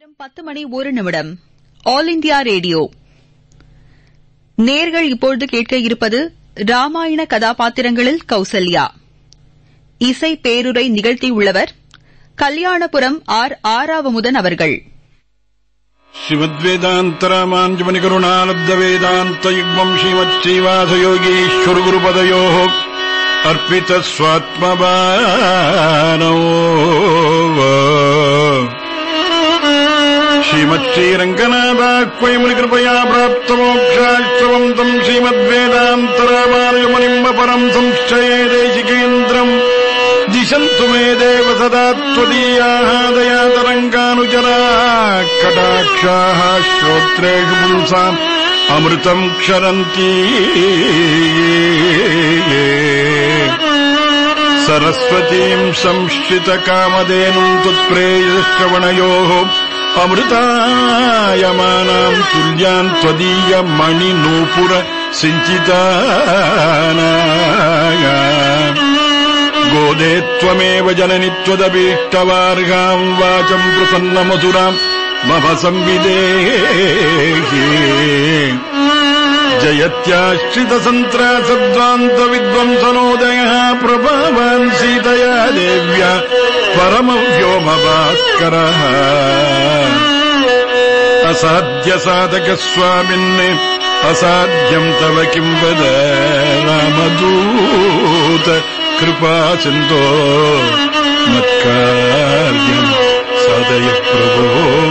நேரம் பத்து மணி ஒரு நிமிடம் ஆல் இண்டியா ரேடியோ நேர்கள் இப்பொழுது கேட்க இருப்பது ராமாயண கதாபாத்திரங்களில் கௌசல்யா இசை பேருரை நிகழ்த்தியுள்ளவர் கல்யாணபுரம் ஆர் ஆராவமுதன் அவர்கள் श्रीमद्वेदान्तरामाञ्जमनिकरुणालब्धवेदान्तयुग्मम् श्रीमच्छ्रीवासयोगीश्वरगुरुपदयोः अर्पितस्वात्मबाणो श्रीमच्छ्रीरङ्गनाथाक्वयमुनिकृपया प्राप्तमोक्षाश्रवम् तम् श्रीमद्वेदान्तरामानुजमुनिम्ब परम् संश्चये देशिकेन्द्रम् दिशन्तु मे देव सदा त्वदीयाः दयातरङ्गानुचराः कटाक्षाः श्रोत्रेषु पुंसाम् अमृतम् क्षरन्ति सरस्वतीम् संश्रितकामधेनुम् त्वत्प्रेयश्रवणयोः अमृतायमानाम् तुल्यान् त्वदीयमणिनूपुर सिञ्चितानाय गोदे त्वमेव जननि त्वदभीष्टवार्हाम् वाचम् प्रसन्नमधुराम् मम संविदेहि जयत्याश्रितसन्त्रासद्वान्तविद्वंसनोदयः प्रभावान् सीतया देव्या परमव्योमभास्करः असाध्यसाधकस्वामिन् असाध्यम् तव किम् वद रामदूत कृपा सिन्धो मत्कार्यम् साधय प्रभो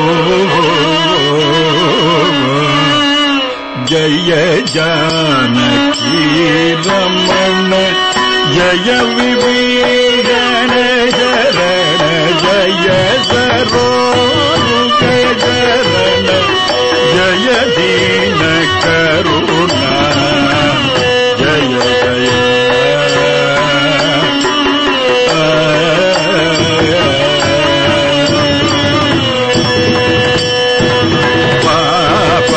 जय जानकी रमण जय विभीषण शरण जय सरोज शरण जय दीन करुणा जय जय पाप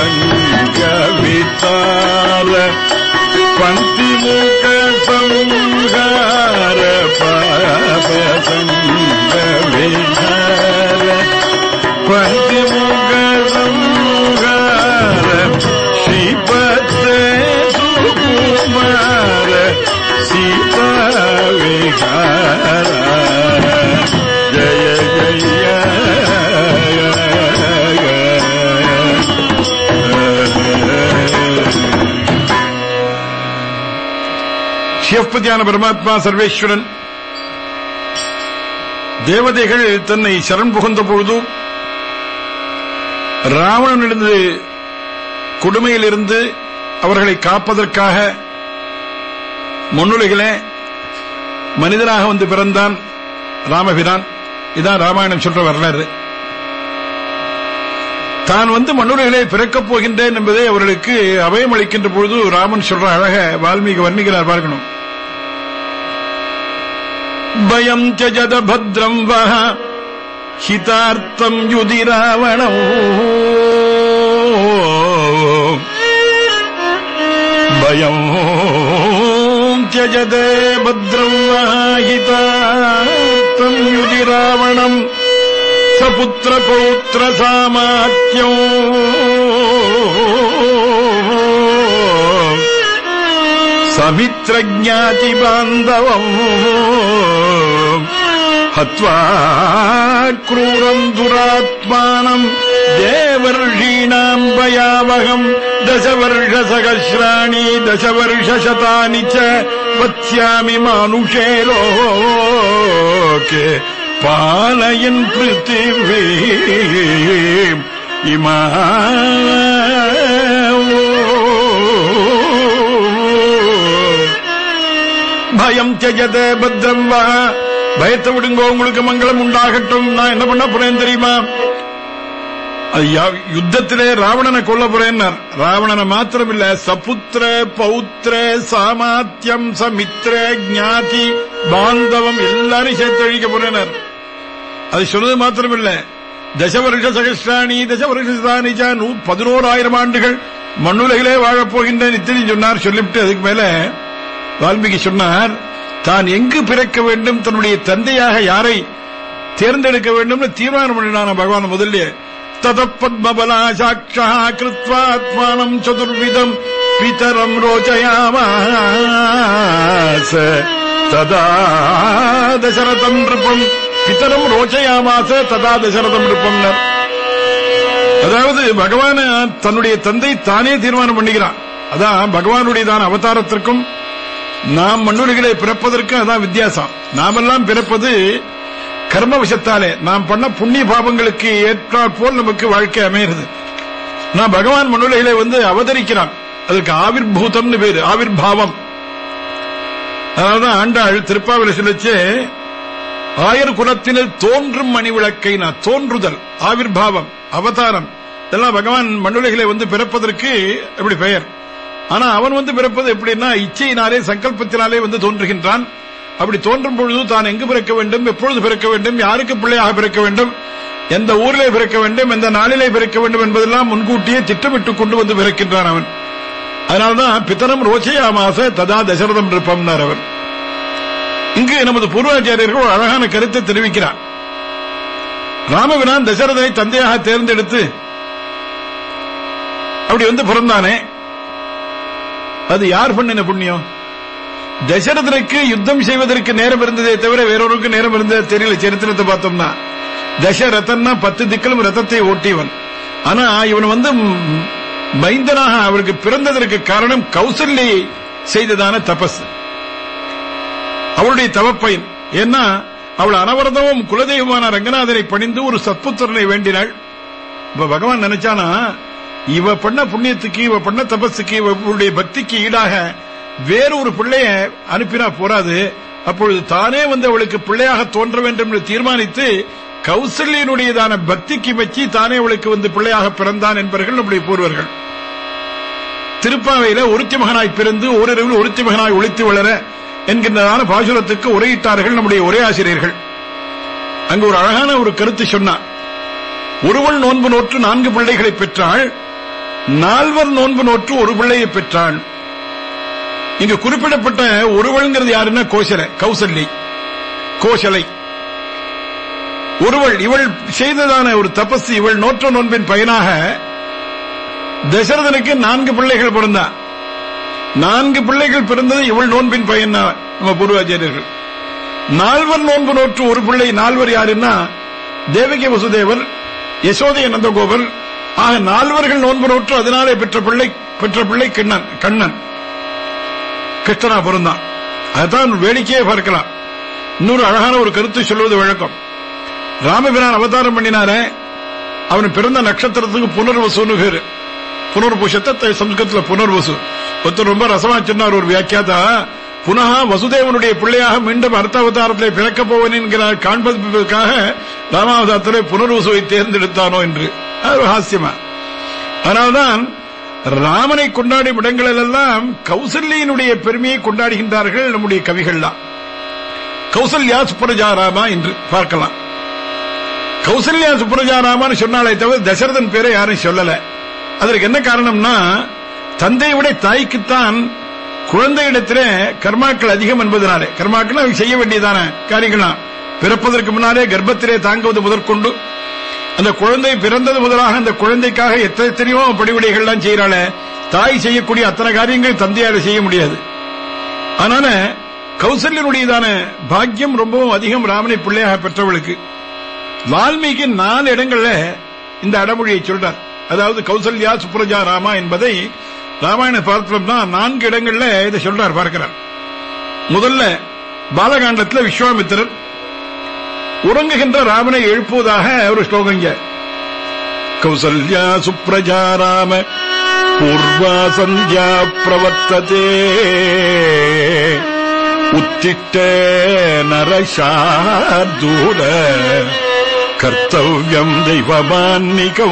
संगवितार पंक्तिमुख संहार पाप संगवितार पंक्तिमुख संहार श्रीपते सुकुमार सीता विहार जय जय சிவப்பதியான பரமாத்மா சர்வேஸ்வரன் தேவதைகள் தன்னை சரண் புகுந்த பொழுது ராவணனிலிருந்து கொடுமையிலிருந்து அவர்களை காப்பதற்காக முன்னுலைகளே மனிதனாக வந்து பிறந்தான் ராமபிரான் இதான் ராமாயணம் சொல்ற வரலாறு தான் வந்து மண்ணுரைகளே பிறக்கப் போகின்றேன் என்பதை அவர்களுக்கு அபயம் அளிக்கின்ற பொழுது ராமன் சொல்ற அழக வால்மீகி வர்ணிக்கிறார் பார்க்கணும் பயம் ஜத பத்ரம் வஹ ஹிதார்த்தம் யுதி ராவணம் பயம் त्यजते भद्रम् वाहितार्थम् युधि रावणम् सपुत्रपौत्रसामात्यौ समित्रज्ञातिबान्धवम् हत्वा क्रूरम् दुरात्मानम् देवर्षीणाम् भयावहम् दशवर्षसहस्राणि दशवर्षशतानि च वत्स्यामि मानुषे लोके पालयन् पृथिवी इमा பயம் தியஜதே பத்ரம் வா பயத்தை விடுங்கோ உங்களுக்கு மங்களம் உண்டாகட்டும் நான் என்ன பண்ண போறேன் தெரியுமா அது யா- யுத்தத்திலே ராவணனை கொல்ல போறேன்னார் ராவணனை மாத்திரமில்ல சபுத்திர பௌத்திர சாமாத்தியம் சமித்திர ஞாதி பாந்தவம் எல்லாரையும் சேர்த்து அழிக்க போறேனார் அது சொன்னது மாத்திரமில்ல தசவருஷ சகஸ்ராணி தசவருஷானி பதினோராயிரம் ஆண்டுகள் மண்ணுலகிலே வாழப் போகின்றேன் இத்தனை சொன்னார் சொல்லிவிட்டு அதுக்கு மேல வால்மீகி சொன்னார் தான் எங்கு பிறக்க வேண்டும் தன்னுடைய தந்தையாக யாரை தேர்ந்தெடுக்க வேண்டும்னு தீர்மானம் பண்ணினான பகவான் முதல்ல தத பத்மபலா சாட்சா கிருத்வாத்மானம் சதுர்விதம் பிதரம் ரோச்சயாமாச ததா தசரதம் நிருப்பம் பிதரம் ரோச்சயாமாச ததா தசரதம் நிருப்பம்னர் அதாவது பகவான் தன்னுடைய தந்தை தானே தீர்மானம் பண்ணுகிறான் அதான் பகவானுடையதான அவதாரத்திற்கும் நாம் மண்ணுரிகளை பிறப்பதற்கு அதான் வித்தியாசம் நாமெல்லாம் பிறப்பது கர்ம விஷத்தாலே நாம் பண்ண புண்ணிய பாவங்களுக்கு ஏற்றாற் போல் நமக்கு வாழ்க்கை அமைகிறது நான் பகவான் மண்ணுலகிலே வந்து அவதரிக்கிறான் அதுக்கு ஆவிர்பூதம்னு பேரு ஆவிர்பாவம் அதனாலதான் ஆண்டாள் திருப்பாவில சொல்லிச்சு ஆயர் குலத்தினர் தோன்றும் மணி விளக்கை நான் தோன்றுதல் ஆவிர்பாவம் அவதாரம் இதெல்லாம் பகவான் மண்ணுலகிலே வந்து பிறப்பதற்கு எப்படி பெயர் ஆனா அவன் வந்து பிறப்பது எப்படின்னா இச்சையினாலே சங்கல்பத்தினாலே வந்து தோன்றுகின்றான் அப்படி தோன்றும் பொழுது தான் எங்கு பிறக்க வேண்டும் எப்பொழுது பிறக்க வேண்டும் யாருக்கு பிள்ளையாக பிறக்க வேண்டும் எந்த ஊரிலே பிறக்க வேண்டும் எந்த நாளிலே பிறக்க வேண்டும் என்பதெல்லாம் முன்கூட்டியே திட்டமிட்டுக் கொண்டு வந்து பிறக்கின்றான் அவன் அதனால்தான் பித்தனம் ரோச்சையாமாச ததா தசரதம் இருப்பம்னார் அவர் இங்கு நமது பூர்வாச்சாரியர்கள் ஒரு அழகான கருத்தை தெரிவிக்கிறார் ராமபிரான் தசரதனை தந்தையாக தேர்ந்தெடுத்து அப்படி வந்து பிறந்தானே அது யார் பண்ணின புண்ணியம் தசரதனுக்கு யுத்தம் செய்வதற்கு நேரம் இருந்ததே தவிர வேறொருக்கு நேரம் இருந்தது தெரியல சரித்திரத்தை பார்த்தோம்னா தசரதன்னா பத்து திக்கிலும் ரதத்தை ஓட்டியவன் ஆனா இவன் வந்து ம், மைந்தனாக அவருக்கு பிறந்ததற்கு காரணம் கௌசல்யை செய்ததான தபஸ் அவளுடைய தவப்பயன் ஏன்னா அவள் அனவரதமும் குலதெய்வமான ரங்கநாதனை பணிந்து ஒரு சத்புத்திரனை வேண்டினாள் இப்ப பகவான் நினைச்சானா இவ பண்ண புண்ணியத்துக்கு இவ பண்ண தபஸுக்கு இவளுடைய பக்திக்கு ஈடாக வேறு ஒரு பிள்ளைய அனுப்பினா போராது அப்பொழுது தானே வந்து அவளுக்கு பிள்ளையாக தோன்ற வேண்டும் என்று தீர்மானித்து கௌசல்யனுடையதான பக்திக்கு மெச்சி தானே அவளுக்கு வந்து பிள்ளையாக பிறந்தான் என்பவர்கள் நம்முடைய பூர்வர்கள் திருப்பாவையில ஒருத்தி மகனாய் பிறந்து ஓரிரவில் ஒருத்தி மகனாய் ஒளித்து வளர என்கின்றதான பாசுரத்துக்கு உரையிட்டார்கள் நம்முடைய ஒரே ஆசிரியர்கள் அங்கு ஒரு அழகான ஒரு கருத்து சொன்னார் ஒருவள் நோன்பு நோற்று நான்கு பிள்ளைகளை பெற்றாள் நால்வர் நோன்பு நோற்று ஒரு பிள்ளையை பெற்றாள் இங்கு குறிப்பிடப்பட்ட ஒருவள்ங்கிறது யாருன்னா கோசலை கௌசல்யை கோசலை ஒருவள் இவள் செய்ததான ஒரு தபஸ் இவள் நோற்ற நோன்பின் பயனாக தசரதனுக்கு நான்கு பிள்ளைகள் பிறந்தா நான்கு பிள்ளைகள் பிறந்தது இவள் நோன்பின் பயன் நம்ம பூர்வாச்சாரியர்கள் நால்வர் நோன்பு நோற்று ஒரு பிள்ளை நால்வர் யாருன்னா தேவகி வசுதேவர் யசோதை நந்தகோபர் ஆக நால்வர்கள் நோன்பு நோற்று அதனாலே பெற்ற பிள்ளை பெற்ற பிள்ளை கண்ணன் கண்ணன் கிருஷ்ணனா பிறந்தான் அதுதான் வேடிக்கையே பார்க்கலாம் இன்னொரு அழகான ஒரு கருத்து சொல்வது வழக்கம் ராமபிரான் அவதாரம் பண்ணினாரே அவன் பிறந்த நட்சத்திரத்துக்கு புனர்வசுன்னு பேரு புனர்புஷத்தை சம்ஸ்கிருதத்தில் புனர்வசு ஒருத்தர் ரொம்ப ரசமா சொன்னார் ஒரு வியாக்கியாதா புனக வசுதேவனுடைய பிள்ளையாக மீண்டும் அர்த்தாவதாரத்திலே பிறக்கப் போவன் என்கிறார் காண்பதற்காக ராமாவதாரத்திலே புனர்வசுவை தேர்ந்தெடுத்தானோ என்று அது ஒரு ஹாஸ்யமா அதனால்தான் ராமனை கொண்டாடும் இடங்களிலெல்லாம் கௌசல்யினுடைய பெருமையை கொண்டாடுகின்றார்கள் நம்முடைய கவிகள்லாம் கௌசல்யா சுப்ரஜாராமா என்று பார்க்கலாம் கௌசல்யா சுப்ரஜாராமான்னு சொன்னாலே தவிர தசரதன் பேரை யாரும் சொல்லல அதற்கு என்ன காரணம்னா தந்தையை விட தாய்க்குத்தான் குழந்தையிடத்திலே கர்மாக்கள் அதிகம் என்பதனாலே கர்மாக்கள் அவை செய்ய வேண்டியதான காரியங்களாம் பிறப்பதற்கு முன்னாலே கர்ப்பத்திலே தாங்குவது முதற்கொண்டு அந்த குழந்தை பிறந்தது முதலாக அந்த குழந்தைக்காக எத்தனை எத்தனையோ படிவிடைகள்லாம் செய்யறாளே தாய் செய்யக்கூடிய அத்தனை காரியங்கள் தந்தையால செய்ய முடியாது அதனால கௌசல்யனுடையதான பாக்கியம் ரொம்பவும் அதிகம் ராமனை பிள்ளையாக பெற்றவளுக்கு வால்மீகி நாலு இடங்கள்ல இந்த அடமொழியை சொல்றார் அதாவது கௌசல்யா சுப்ரஜா ராமா என்பதை ராமாயண பார்த்தோம்னா நான்கு இடங்கள்ல இதை சொல்றார் பார்க்கிறார் முதல்ல பாலகாண்டத்துல விஸ்வாமித்திரர் உறங்குகின்ற ராமனை எழுப்புவதாக ஒரு ஸ்லோகம் இங்க கௌசல்யா சுப்ரஜா ராம பூர்வா சந்தியா பிரவர்த்ததே உத்திட்ட நரசார்தூட கர்த்தவியம் தெய்வமான்மிகோ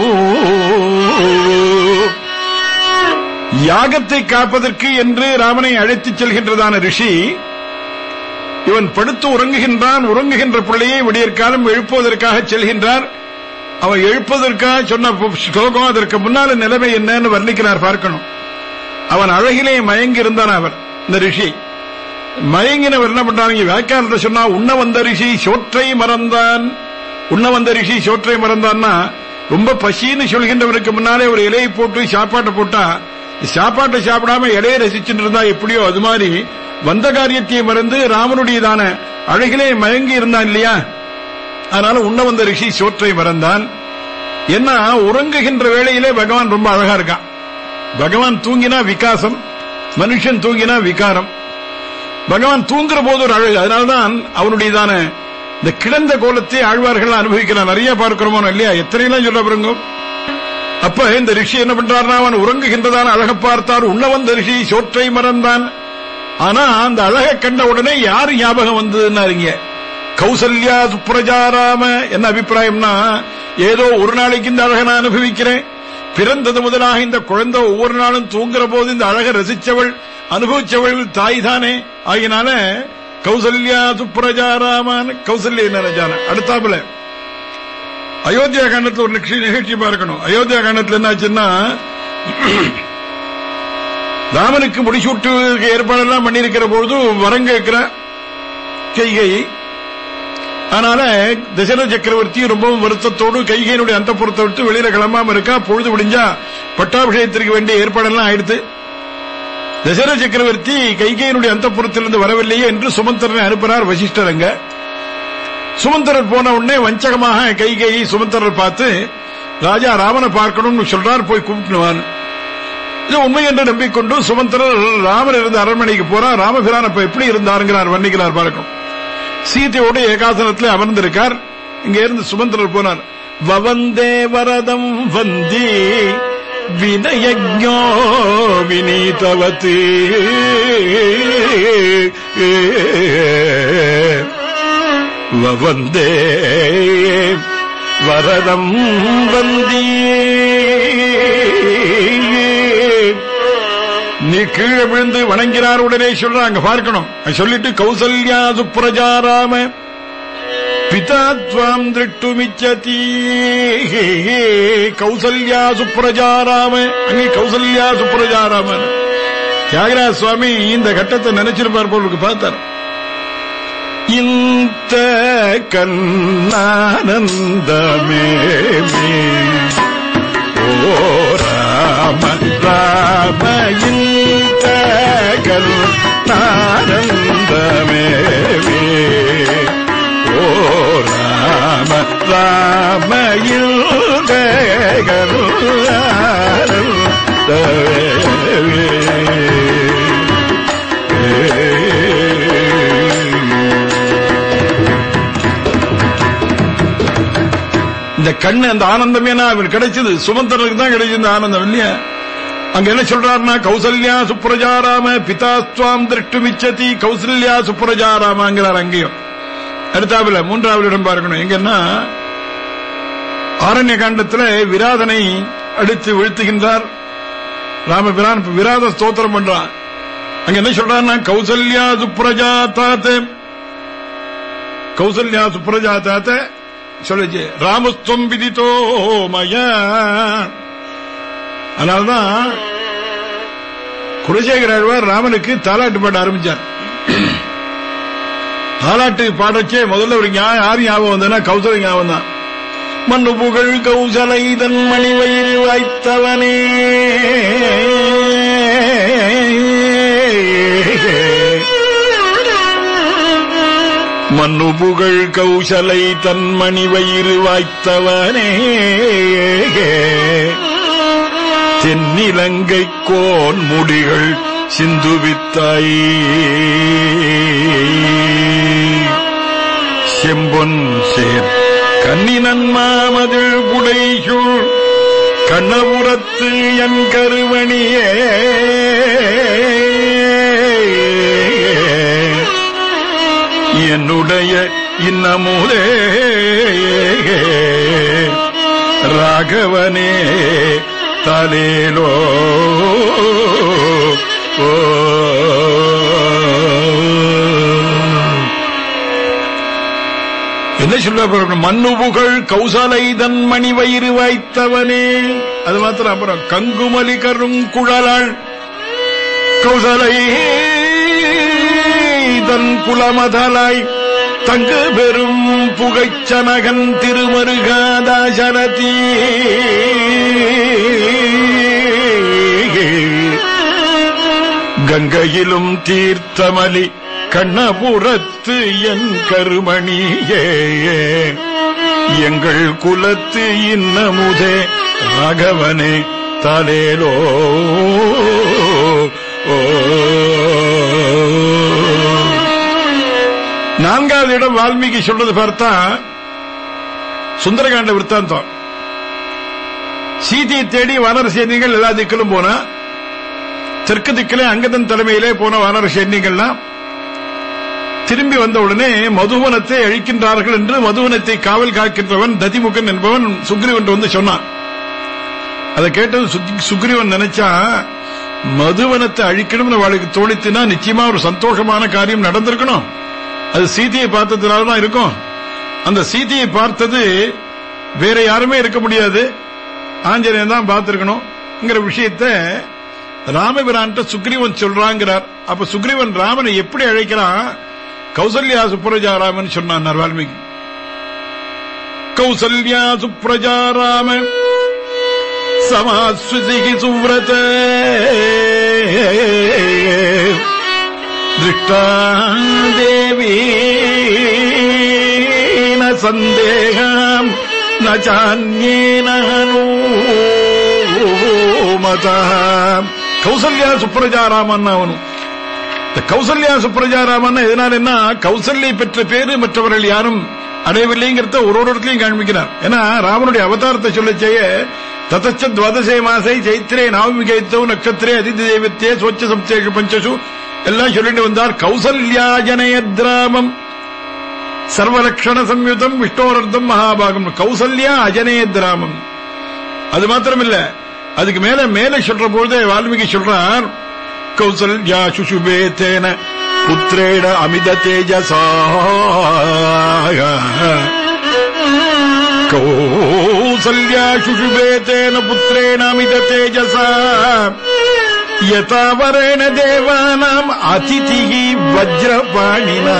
யாகத்தை காப்பதற்கு என்று ராமனை அழைத்துச் செல்கின்றதான ரிஷி இவன் படுத்து உறங்குகின்றான் உறங்குகின்ற பிள்ளையை விடியற்காலம் எழுப்புவதற்காக செல்கின்றார் அவன் எழுப்பதற்காக சொன்ன ஸ்லோகம் அதற்கு முன்னால நிலைமை என்னன்னு வர்ணிக்கிறார் பார்க்கணும் அவன் அழகிலே மயங்கி இருந்தான் அவர் இந்த ரிஷி மயங்கினவர் என்ன பண்றாங்க வியாக்கியானத்தை சொன்னா உண்ண வந்த ரிஷி சோற்றை மறந்தான் உண்ண வந்த ரிஷி சோற்றை மறந்தான்னா ரொம்ப பசின்னு சொல்கின்றவனுக்கு முன்னாலே ஒரு இலையை போட்டு சாப்பாட்டை போட்டா சாப்பாட்டை சாப்பிடாம இலையை ரசிச்சுட்டு இருந்தா எப்படியோ அது மாதிரி வந்த காரியத்தை மறந்து ராமனுடையதான அழகிலே மயங்கி இருந்தான் இல்லையா அதனால உண்ண வந்த ரிஷி சோற்றை மறந்தான் என்ன உறங்குகின்ற வேளையிலே பகவான் ரொம்ப அழகா இருக்கான் பகவான் தூங்கினா விகாசம் மனுஷன் தூங்கினா விகாரம் பகவான் தூங்குற போது ஒரு அழகு அதனால்தான் அவனுடையதான இந்த கிடந்த கோலத்தை ஆழ்வார்கள் அனுபவிக்கலாம் நிறைய பார்க்கிறோமோ இல்லையா எத்தனையெல்லாம் சொல்ல பாருங்க அப்ப இந்த ரிஷி என்ன பண்றாருன்னா அவன் உறங்குகின்றதான அழக பார்த்தார் உண்ண வந்த ரிஷி சோற்றை மறந்தான் ஆனா அந்த அழகை கண்ட உடனே யாரு ஞாபகம் வந்ததுன்னாருங்க கௌசல்யா சுப்ரஜாராம என்ன அபிப்பிராயம்னா ஏதோ ஒரு நாளைக்கு இந்த அழகை நான் அனுபவிக்கிறேன் பிறந்தது முதலாக இந்த குழந்தை ஒவ்வொரு நாளும் தூங்குற போது இந்த அழகை ரசிச்சவள் அனுபவிச்சவள் தாய் தானே ஆகினால கௌசல்யா சுப்ரஜாராமன் கௌசல்யா நினைச்சான அடுத்தாப்புல அயோத்தியா காண்டத்துல ஒரு நிகழ்ச்சி நிகழ்ச்சி பார்க்கணும் அயோத்தியா காண்டத்துல என்னாச்சுன்னா ராமனுக்கு முடிசூட்டு ஏற்பாடெல்லாம் பண்ணியிருக்கிற பொழுது வரம் கேட்கிற கைகை அதனால தசரத சக்கரவர்த்தி ரொம்பவும் வருத்தத்தோடு கைகையினுடைய அந்த புறத்தை விட்டு வெளியில கிளம்பாம இருக்கா பொழுது முடிஞ்சா பட்டாபிஷேகத்திற்கு வேண்டிய ஏற்பாடெல்லாம் ஆயிடுத்து தசரத சக்கரவர்த்தி கைகையினுடைய அந்த புறத்திலிருந்து வரவில்லையே என்று சுமந்திரனை அனுப்பினார் வசிஷ்டர் அங்க சுமந்திரர் போன உடனே வஞ்சகமாக கைகையை சுமந்திரர் பார்த்து ராஜா ராமனை பார்க்கணும்னு சொல்றார் போய் கூப்பிட்டுவான் இது உண்மை என்று நம்பிக்கொண்டு சுமந்திரர் ராமர் இருந்த அரண்மனைக்கு போறார் ராமபிரான் அப்ப எப்படி இருந்தாருங்கிறார் வர்ணிக்கிறார் பார்க்கணும் சீதையோட ஏகாசனத்தில் அமர்ந்திருக்கார் இங்க இருந்து சுமந்திரர் போனார் வவந்தே வரதம் வந்தி வினயஜோ வினீதவத்து வவந்தே வரதம் வந்தி நீ கீழே விழுந்து வணங்கினார் உடனே சொல்றாங்க பார்க்கணும் சொல்லிட்டு கௌசல்யா சுப்ரஜாராம பிதா துவாம் திருட்டுமிச்சதி கௌசல்யா சுப்ரஜாராம அங்கே கௌசல்யா சுப்ரஜாராமன் தியாகராஜ சுவாமி இந்த கட்டத்தை நினைச்சிருப்பார் போல இருக்கு பார்த்தார் இந்த கண்ணானந்தமே ஓ ராம ராம இந்த கண்ணானந்தமே ஓ ராம ராம இந்த இந்த கண்ணு அந்த ஆனந்தமே அவன் கிடைச்சது சுமந்தருக்கு தான் கிடைச்சது இந்த ஆனந்தம் இல்லையா அங்க என்ன சொல்றாருன்னா கௌசல்யா சுப்ரஜாராம பிதாஸ்துவாம் திருஷ்டுமிச்சதி கௌசல்யா சுப்ரஜாராமாங்கிறார் அங்கேயும் அடுத்தாவில் மூன்றாவது இடம் பார்க்கணும் எங்கன்னா ஆரண்ய காண்டத்தில் விராதனை அடித்து வீழ்த்துகின்றார் ராமபிரான் விராத ஸ்தோத்திரம் பண்றான் அங்க என்ன சொல்றாருன்னா கௌசல்யா சுப்ரஜா தாத்த கௌசல்யா சுப்ரஜா தாத்த சொல்லுச்சு ராமஸ்துவம் விதித்தோ மயா அதனால்தான் குலசேகர ஆழ்வார் ராமனுக்கு தாலாட்டு பாட ஆரம்பிச்சார் தாலாட்டு பாடச்சே முதல்ல ஒரு யார் ஞாபகம் வந்ததுன்னா கௌசல ஞாபகம் தான் மண்ணு புகழ் கௌசலை தன் மணி வயிறு வாய்த்தவனே மண்ணு புகழ் கௌசலை தன் மணி வயிறு வாய்த்தவனே தென்னிலங்கை கோன் முடிகள் சிந்துவித்தாய் செம்பொன் சேர் கண்ணினன் மாமதில் புடைசூழ் கண்ணபுரத்து என் கருவணியே என்னுடைய இன்னமுதே ராகவனே தலேலோ ஓ என்ன சொல்ல மண்ணு புகழ் கௌசலை தன் மணி வயிறு வாய்த்தவனே அது மாத்திரம் அப்புறம் கங்குமலி கருங்குழலாள் கௌசலை தன் குலமதலாய் தங்கு பெரும் புகைச்சனகன் திருமருகாதாசரதி கங்கையிலும் தீர்த்தமலி கண்ணபுரத்து என் கருமணியே எங்கள் குலத்து இன்னமுதே ராகவனே தலேலோ ஓ நான்காவது இடம் வால்மீகி சொல்றது பார்த்தா சுந்தரகாண்ட விற்த்தாந்தம் சீதையை தேடி வானர சைன்யங்கள் எல்லா திக்கிலும் போனா தெற்கு திக்கிலே அங்கதன் தலைமையிலே போன வானர சைன்யங்கள்லாம் திரும்பி வந்த உடனே மதுவனத்தை அழிக்கின்றார்கள் என்று மதுவனத்தை காவல் காக்கின்றவன் ததிமுகன் என்பவன் சுக்ரீவன் வந்து சொன்னான் அதை கேட்டது சுக்- சுக்ரீவன் நினைச்சா மதுவனத்தை அழிக்கணும்னு அவளுக்கு தோணித்துனா நிச்சயமா ஒரு சந்தோஷமான காரியம் நடந்திருக்கணும் அது சீதையை பார்த்ததுனால தான் இருக்கும் அந்த சீதையை பார்த்தது வேற யாருமே இருக்க முடியாது ஆஞ்சநேயன் தான் பார்த்திருக்கணும்ங்கிற விஷயத்த ராமபிரான்ட்ட சுக்ரீவன் சொல்றாங்கிறார் அப்ப சுக்ரீவன் ராமனை எப்படி அழைக்கிறான் கௌசல்யா சுப்ரஜா ராமன் சொன்னான் வால்மீகி கௌசல்யா சுப்ரஜா ராம சமாஸ்வதிகி சுவ்ரத திருஷ்டா தேவி ந சந்தேகம் ந சான்யேன மத கௌசல்யா சுப்ரஜா ராமன் அவனு இந்த கௌசல்யா சுப்ரஜா ராமன் எதனால என்ன கௌசல்யை பெற்ற பேரு மற்றவர்கள் யாரும் அடையவில்லைங்கிறத ஒரு ஒரு இடத்துலையும் காண்பிக்கிறார் ஏன்னா ராமனுடைய அவதாரத்தை சொல்ல செய்ய ததச்ச துவாதசே மாசை சைத்திரே நவமிகைத்தோ நட்சத்திரே அதிதி தெய்வத்தே ஸ்வச்ச சப்தேஷு பஞ்சசு எல்லாம் சொல்லிட்டு வந்தார் கௌசல்யா ஜனயத்ராமம் சர்வலக்ஷண சம்யுதம் விஷ்ணோரர்த்தம் மகாபாகம் கௌசல்யா அஜனேத்ராமம் அது மாத்திரமில்ல அதுக்கு மேல மேல சொல்ற பொழுது வால்மீகி சொல்றார் கௌசல்யா சுஷுபே தேன புத்திரேட அமித தேஜசா கௌசல்யா சுஷுபே தேன புத்திரேண அமித தேஜசா யதாவரேண தேவானாம் அதிதி வஜ்ரபாணினா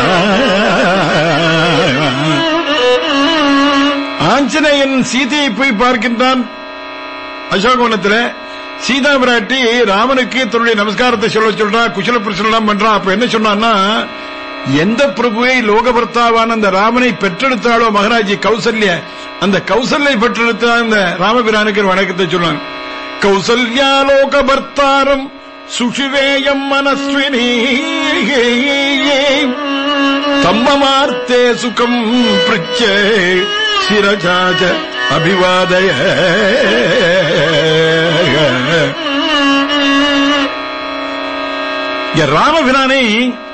ஆஞ்சநேயன் சீதையை போய் பார்க்கின்றான் அசோகவனத்துல சீதா பிராட்டி ராமனுக்கு தன்னுடைய நமஸ்காரத்தை சொல்ல சொல்றா குசல பிரச்சனை பண்றா அப்ப என்ன சொன்னான்னா எந்த பிரபுவை லோகபர்த்தாவான அந்த ராமனை பெற்றெடுத்தாளோ மகராஜி கௌசல்ய அந்த கௌசல்யை பெற்றெடுத்த அந்த ராமபிரானுக்கு வணக்கத்தை சொல்லுவாங்க கௌசல்யா லோகபர்த்தாரம் சுஷிவேயம் மனஸ்வினி தம்மமார்த்தே சுகம் பிரிச்ச சிரஜாஜ அபிவாதய இங்க ராமபிரானை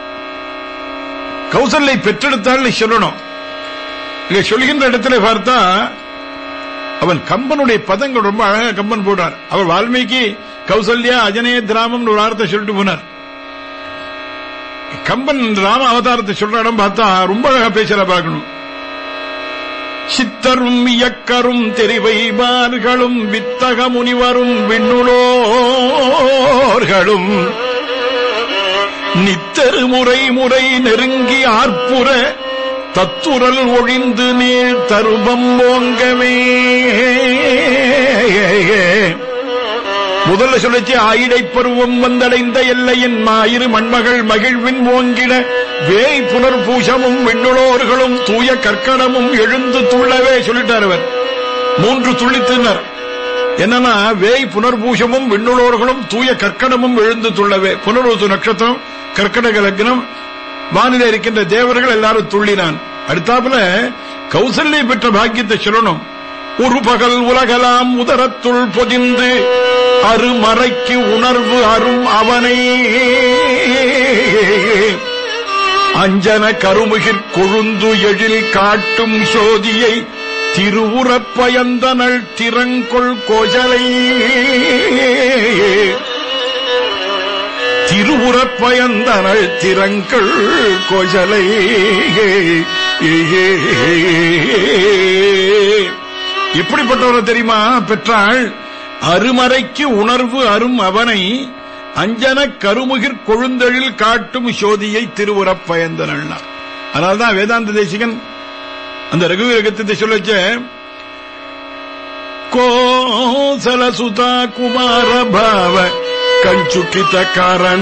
கௌசல்யை பெற்றெடுத்தாள் சொல்லணும் இங்க சொல்கின்ற இடத்துல பார்த்தா அவன் கம்பனுடைய பதங்கள் ரொம்ப அழகா கம்பன் போடுறார் அவர் வால்மீகி கௌசல்யா அஜனே திராமம் ஒரு வார்த்தை சொல்லிட்டு போனார் கம்பன் ராம அவதாரத்தை சொல்ற இடம் பார்த்தா ரொம்ப அழகா பேசுற பார்க்கணும் சித்தரும் இயக்கரும் தெரிவைமார்களும் வித்தக முனிவரும் விண்ணுளோர்களும் நித்தரு முறை முறை நெருங்கி ஆர்ப்புற தத்துரல் ஒழிந்து நீர் தருபம் ஓங்கவே முதல்ல சொல்லிச்சு ஆயிடை பருவம் வந்தடைந்த எல்லையின் மாயிரு மண்மகள் மகிழ்வின் ஓங்கிட வேய் புனர் பூசமும் விண்ணுளோர்களும் தூய கற்கடமும் எழுந்து துள்ளவே சொல்லிட்டார் அவர் மூன்று துள்ளித்தினர் என்னன்னா வேய் புனர்பூஷமும் விண்ணுளோர்களும் தூய கற்கடமும் எழுந்து துள்ளவே புனர்வசு நட்சத்திரம் கற்கடக லக்னம் வானிலை இருக்கின்ற தேவர்கள் எல்லாரும் துள்ளினான் அடுத்தாப்புல கௌசல்யை பெற்ற பாக்கியத்தை சொல்லணும் ஒரு பகல் உலகலாம் உதரத்துள் பொதிந்து அருமறைக்கு உணர்வு அரும் அவனை அஞ்சன கருமுகிற் கொழுந்து எழில் காட்டும் சோதியை திருவுறப் பயந்தனள் திறங்கொள் கோசலை திருவுறப் பயந்தனள் திறங்கள் கோசலை எப்படிப்பட்டவரை தெரியுமா பெற்றாள் அருமறைக்கு உணர்வு அரும் அவனை அஞ்சன கருமுகிற் கொழுந்தெழில் காட்டும் சோதியை திருவுறப் பயந்தனள் அதனால்தான் வேதாந்த தேசிகன் அந்த ரகுவீரகத்தை சொல்லச்ச கோசல சுதா குமார பாவ கஞ்சுக்கித காரண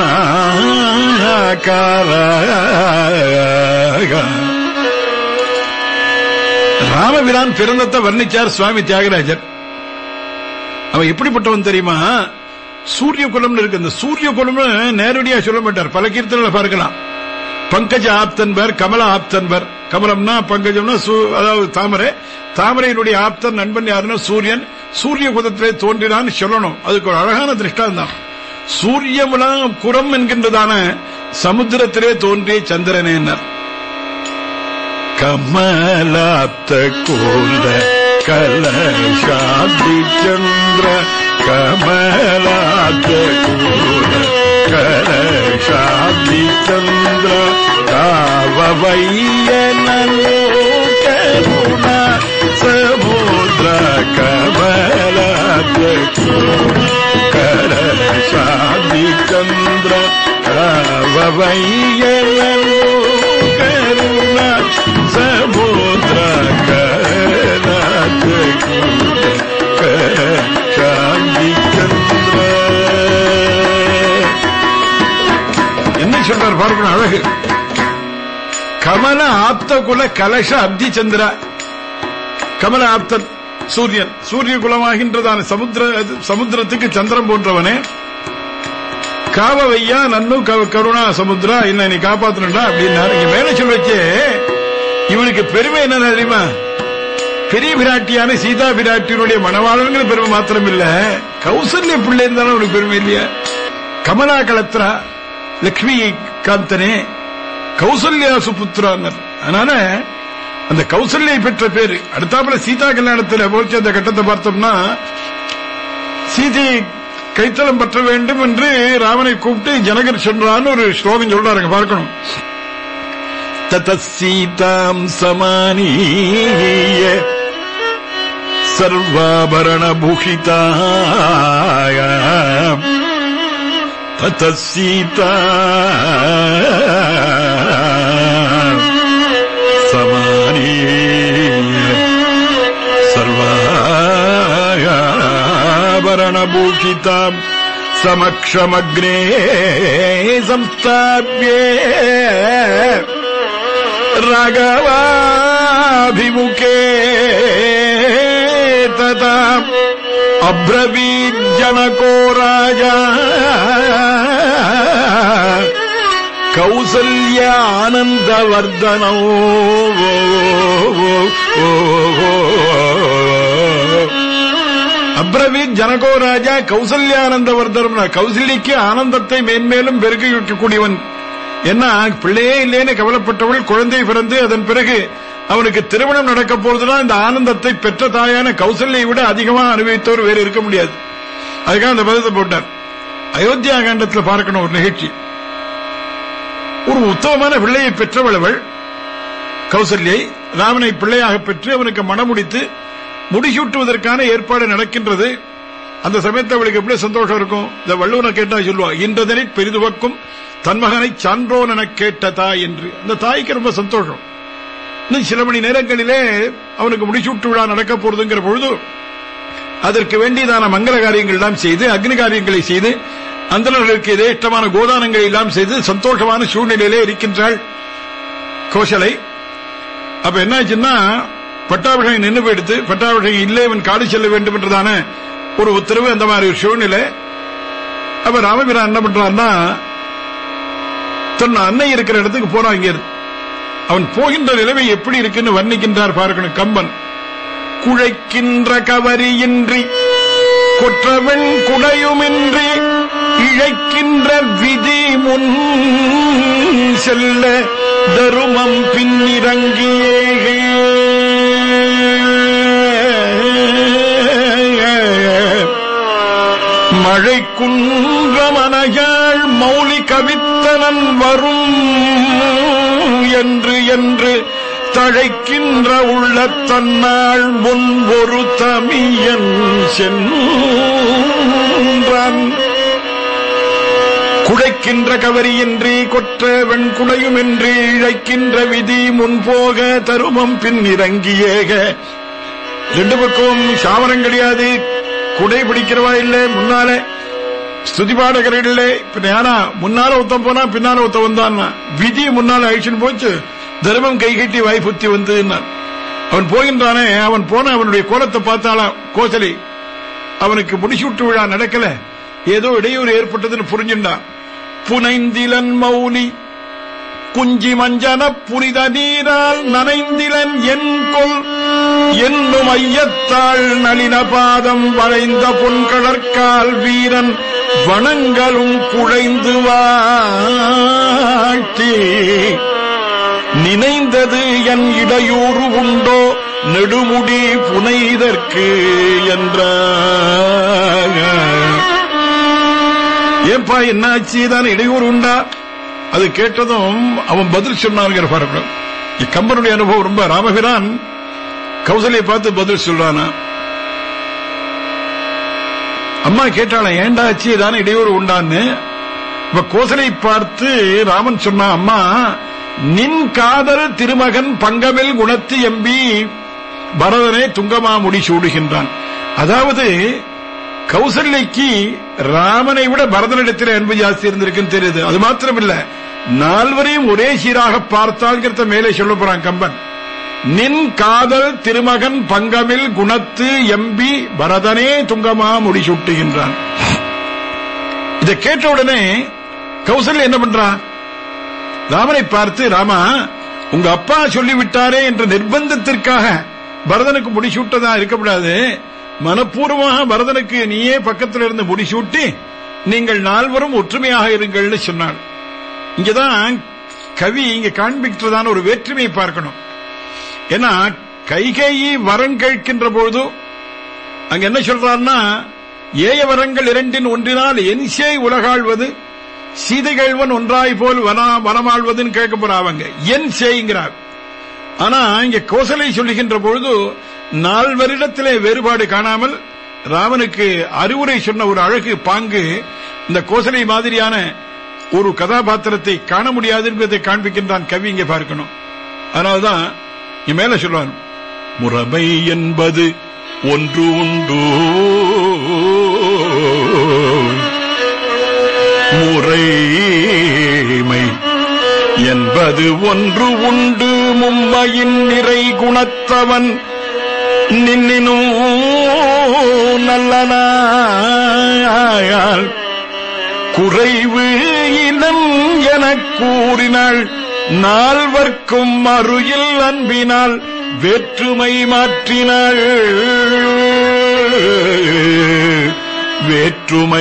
ராமபிரான் பிறந்தத்தை வர்ணிச்சார் சுவாமி தியாகராஜர் அவன் எப்படிப்பட்டவன் தெரியுமா சூரிய குலம்னு இருக்கு அந்த சூரிய குலம் நேரடியா சொல்ல மாட்டார் பல கீர்த்தனை பார்க்கலாம் பங்கஜ ஆப்தன்பர் கமல ஆப்தன்பர் கமலம்னா பங்கஜம்னா சூ- அதாவது தாமரை தாமரையினுடைய ஆப்தன் நண்பன் யாருன்னா சூரியன் சூரிய குலத்திலே தோன்றினான்னு சொல்லணும் அதுக்கு ஒரு அழகான திருஷ்டாந்தம் சூரியமுலாம் குரம் என்கின்றதான சமுத்திரத்திலே தோன்றிய சந்திரனேனர் கமலாப்த கூல கலசாதி சந்திர கமலாப்த கூல கலசாதி சந்திர காவவையனோ கருண சமுத்திர கமலாப்த கூல கலசாதி சந்திர காவவையனோ கருண சமுத்திர கலாத்து சாந்தி சந்திர என்ன சொல்றார் பார்க்கணும் அழகு கமல ஆப்த குல கலச அப்தி சந்திரா கமல ஆப்தன் சூரியன் சூரிய குலமாகின்றதான சமுத்திர சமுத்திரத்துக்கு சந்திரன் போன்றவனே காவவையா நன்னு கவ- கருணா சமுத்திரா என்ன நீ காப்பாத்தணும்டா அப்படின்னாரு இங்க மேல சொல்லச்சே இவனுக்கு பெருமை என்ன தெரியுமா பெரிய பிராட்டியான சீதா பிராட்டியினுடைய மணவாளங்கிற பெருமை மாத்திரம் இல்ல கௌசல்ய பிள்ளை இருந்தாலும் அவனுக்கு பெருமை இல்லையா கமலா கலத்ரா லக்ஷ்மி காந்தனே கௌசல்யா சுபுத்திரான்னர் அதனால அந்த கௌசல்யை பெற்ற பேரு அடுத்தாப்புல சீதா கல்யாணத்தில் போச்சு அந்த கட்டத்தை பார்த்தோம்னா சீதை கைத்தலம் பற்ற வேண்டும் என்று ராமனை கூப்பிட்டு ஜனகர் சொன்னான்னு ஒரு ஸ்லோகம் சொல்றாருங்க பார்க்கணும் தீதாம் சமானீய சர்வாபரண பூஷிதாய தீதா சமானீய सर्वाभरणभूषिताम् समक्षमग्ने संस्थाप्ये राघवाभिमुखे तथा अब्रवीज्जनको राजा कौसल्यानन्दवर्धनौ அப்ரவீத் ஜனகோ ராஜா கௌசல்யானந்த வர்தரம் கௌசல்யக்கு ஆனந்தத்தை மேன்மேலும் பெருக்கி வைக்கக்கூடியவன் என்ன பிள்ளையே இல்லேன்னு கவலைப்பட்டவள் குழந்தை பிறந்து அதன் பிறகு அவனுக்கு திருமணம் நடக்க போறதுனா இந்த ஆனந்தத்தை பெற்ற தாயான கௌசல்யை விட அதிகமா அனுபவித்தவர் வேறு இருக்க முடியாது அதுக்காக அந்த பதிலத்தை போட்டார் அயோத்தியா காண்டத்தில் பார்க்கணும் ஒரு நிகழ்ச்சி ஒரு உத்தமமான பிள்ளையை பெற்றவள் அவள் கௌசல்யை ராமனை பிள்ளையாக பெற்று அவனுக்கு மணமுடித்து முடிசூட்டுவதற்கான ஏற்பாடு நடக்கின்றது அந்த சமயத்தில் அவளுக்கு எப்படி சந்தோஷம் இருக்கும் இந்த வள்ளுவனை கேட்டா சொல்லுவா இன்றதனை பெரிதுவக்கும் தன் மகனை சான்றோன் என கேட்ட தாய் என்று அந்த தாய்க்கு ரொம்ப சந்தோஷம் இன்னும் சில மணி நேரங்களிலே அவனுக்கு முடிசூட்டு விழா நடக்க போறதுங்கிற பொழுது அதற்கு வேண்டியதான மங்கள காரியங்கள் எல்லாம் செய்து அக்னி காரியங்களை செய்து அந்தனர்களுக்கு இதேஷ்டமான கோதானங்களை எல்லாம் செய்து சந்தோஷமான சூழ்நிலையிலே இருக்கின்றாள் கோஷலை அப்ப என்னாச்சுன்னா பட்டாபிஷேகம் நின்று போயிடுத்து பட்டாபிஷேகம் இல்லை இவன் காடு செல்ல வேண்டும் என்றதான ஒரு உத்தரவு அந்த மாதிரி ஒரு சூழ்நிலை அப்ப ராமபிரான் என்ன பண்றான்னா தன் அன்னை இருக்கிற இடத்துக்கு போறான் இங்க இருந்து. அவன் போகின்ற நிலைமை எப்படி இருக்குன்னு வர்ணிக்கின்றார் பார்க்கணும் கம்பன் குழைக்கின்ற கவரியின்றி கொற்றவன் குடையுமின்றி இழைக்கின்ற விதி முன் செல்ல தருமம் பின்னிறங்கியே மழை குன்றமனையாள் மௌலி கவித்தனன் வரும் என்று என்று தழைக்கின்ற உள்ள தன்னாள் முன் ஒரு தமியன் சென்றான் குழைக்கின்ற கவரியின்றி கொற்ற வெண்குடையுமின்றி இழைக்கின்ற விதி முன்போக தருமம் பின் இறங்கியேக ரெண்டு பக்கம் சாவரம் கிடையாது குடை பிடிக்கிறவா இல்லை முன்னால ஸ்துதிபாடகர் இல்லை இப்ப யாரா முன்னால ஒருத்தன் போனா பின்னால ஒருத்தன் வந்தான் விதி முன்னால அழிச்சுன்னு போச்சு தர்மம் கை கட்டி வாய் புத்தி வந்து அவன் போகின்றானே அவன் போன அவனுடைய கோலத்தை பார்த்தாலாம் கோசலி அவனுக்கு முடிசூட்டு விழா நடக்கல ஏதோ இடையூறு ஏற்பட்டதுன்னு புரிஞ்சுட்டான் புனைந்திலன் மௌலி குஞ்சி மஞ்சன புனித நீரால் நனைந்திலன் என் கொல் என்னும் ஐயத்தாள் நளின பாதம் வளைந்த பொன்கடற்கால் வீரன் வனங்களும் குழைந்து வாழ்த்தி நினைந்தது என் இடையூறு உண்டோ நெடுமுடி புனைதற்கு என்ற ஏப்பா என்னாச்சு தான் இடையூறு உண்டா அது கேட்டதும் அவன் பதில் சொன்னான் பாருங்க கம்பனுடைய அனுபவம் ரொம்ப ராமபிரான் கௌசல்யை பார்த்து பதில் சொல்றானா அம்மா கேட்டாள ஏண்டாச்சு தானே இடையூறு உண்டான்னு இப்ப கோசலை பார்த்து ராமன் சொன்னா அம்மா நின் காதல் திருமகன் பங்கமில் குணத்து எம்பி பரதனை துங்கமா முடி சூடுகின்றான் அதாவது கௌசல்யக்கு ராமனை விட பரதனிடத்தில் அன்பு ஜாஸ்தி இருந்திருக்குன்னு தெரியுது அது மாத்திரமில்ல நால்வரையும் ஒரே சீராக பார்த்தால்கிறத மேலே சொல்ல போறான் கம்பன் நின் காதல் திருமகன் பங்கமில் குணத்து எம்பி பரதனே துங்கமா முடிசூட்டுகின்றான் இதை கேட்ட உடனே கௌசல்யா என்ன பண்றான் ராமனை பார்த்து ராமா உங்க அப்பா சொல்லிவிட்டாரே என்ற நிர்பந்தத்திற்காக பரதனுக்கு முடிசூட்டதா இருக்கக்கூடாது மனப்பூர்வமாக பரதனுக்கு நீயே பக்கத்தில் இருந்து முடிசூட்டி நீங்கள் நால்வரும் ஒற்றுமையாக இருங்கள்னு சொன்னாள் இங்கதான் கவி இங்க காண்பிக்கிறதான ஒரு வேற்றுமையை பார்க்கணும் ஏன்னா கைகேயி வரம் கேட்கின்ற பொழுது அங்க என்ன சொல்றாருன்னா ஏய வரங்கள் இரண்டின் ஒன்றினால் என்சே உலகாழ்வது சீதைகள்வன் ஒன்றாய் போல் வனமாழ்வதுன்னு கேட்க போறாங்க என் செய்கிறார் ஆனா இங்க கோசலை சொல்லுகின்ற பொழுது நால்வரிடத்திலே வேறுபாடு காணாமல் ராமனுக்கு அறிவுரை சொன்ன ஒரு அழகு பாங்கு இந்த கோசலை மாதிரியான ஒரு கதாபாத்திரத்தை காண முடியாது என்பதை காண்பிக்கின்றான் கவி இங்கே பார்க்கணும் அதனால்தான் இங்க மேல சொல்லுவான் முறைமை என்பது ஒன்று உண்டு முறைமை என்பது ஒன்று உண்டு மும்மையின் நிறை குணத்தவன் நின்னினும் நல்லனாயால் குறைவு இனம் எனக் கூறினாள் நால்வர்க்கும் மறுயில் அன்பினால் வேற்றுமை மாற்றினாள் வேற்றுமை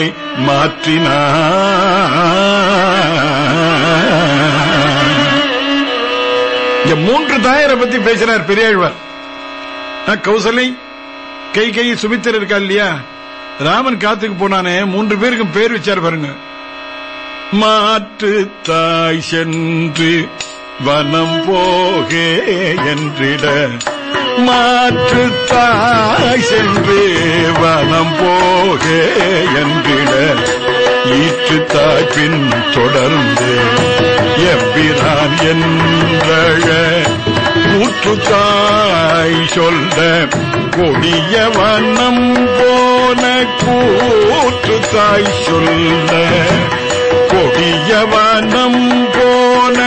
மாற்றினாள் இந்த மூன்று தாயரை பத்தி பேசினார் பெரியாழ்வார் கௌசலை கை கை சுமித்தர் இருக்கா இல்லையா ராமன் காத்துக்கு போனானே மூன்று பேருக்கும் பேர் வச்சார் பாருங்க மாற்று தாய் சென்று வனம் போகே என்றிட மாற்று தாய் சென்று வனம் போகே என்றிட ஈற்று தாய் பின் தொடர்ந்து எவ்விரான் என்றழ கூற்று தாய் சொல்ல கொடிய வண்ணம் போன கூற்று தாய் சொல்ல கொடிய வனம் போன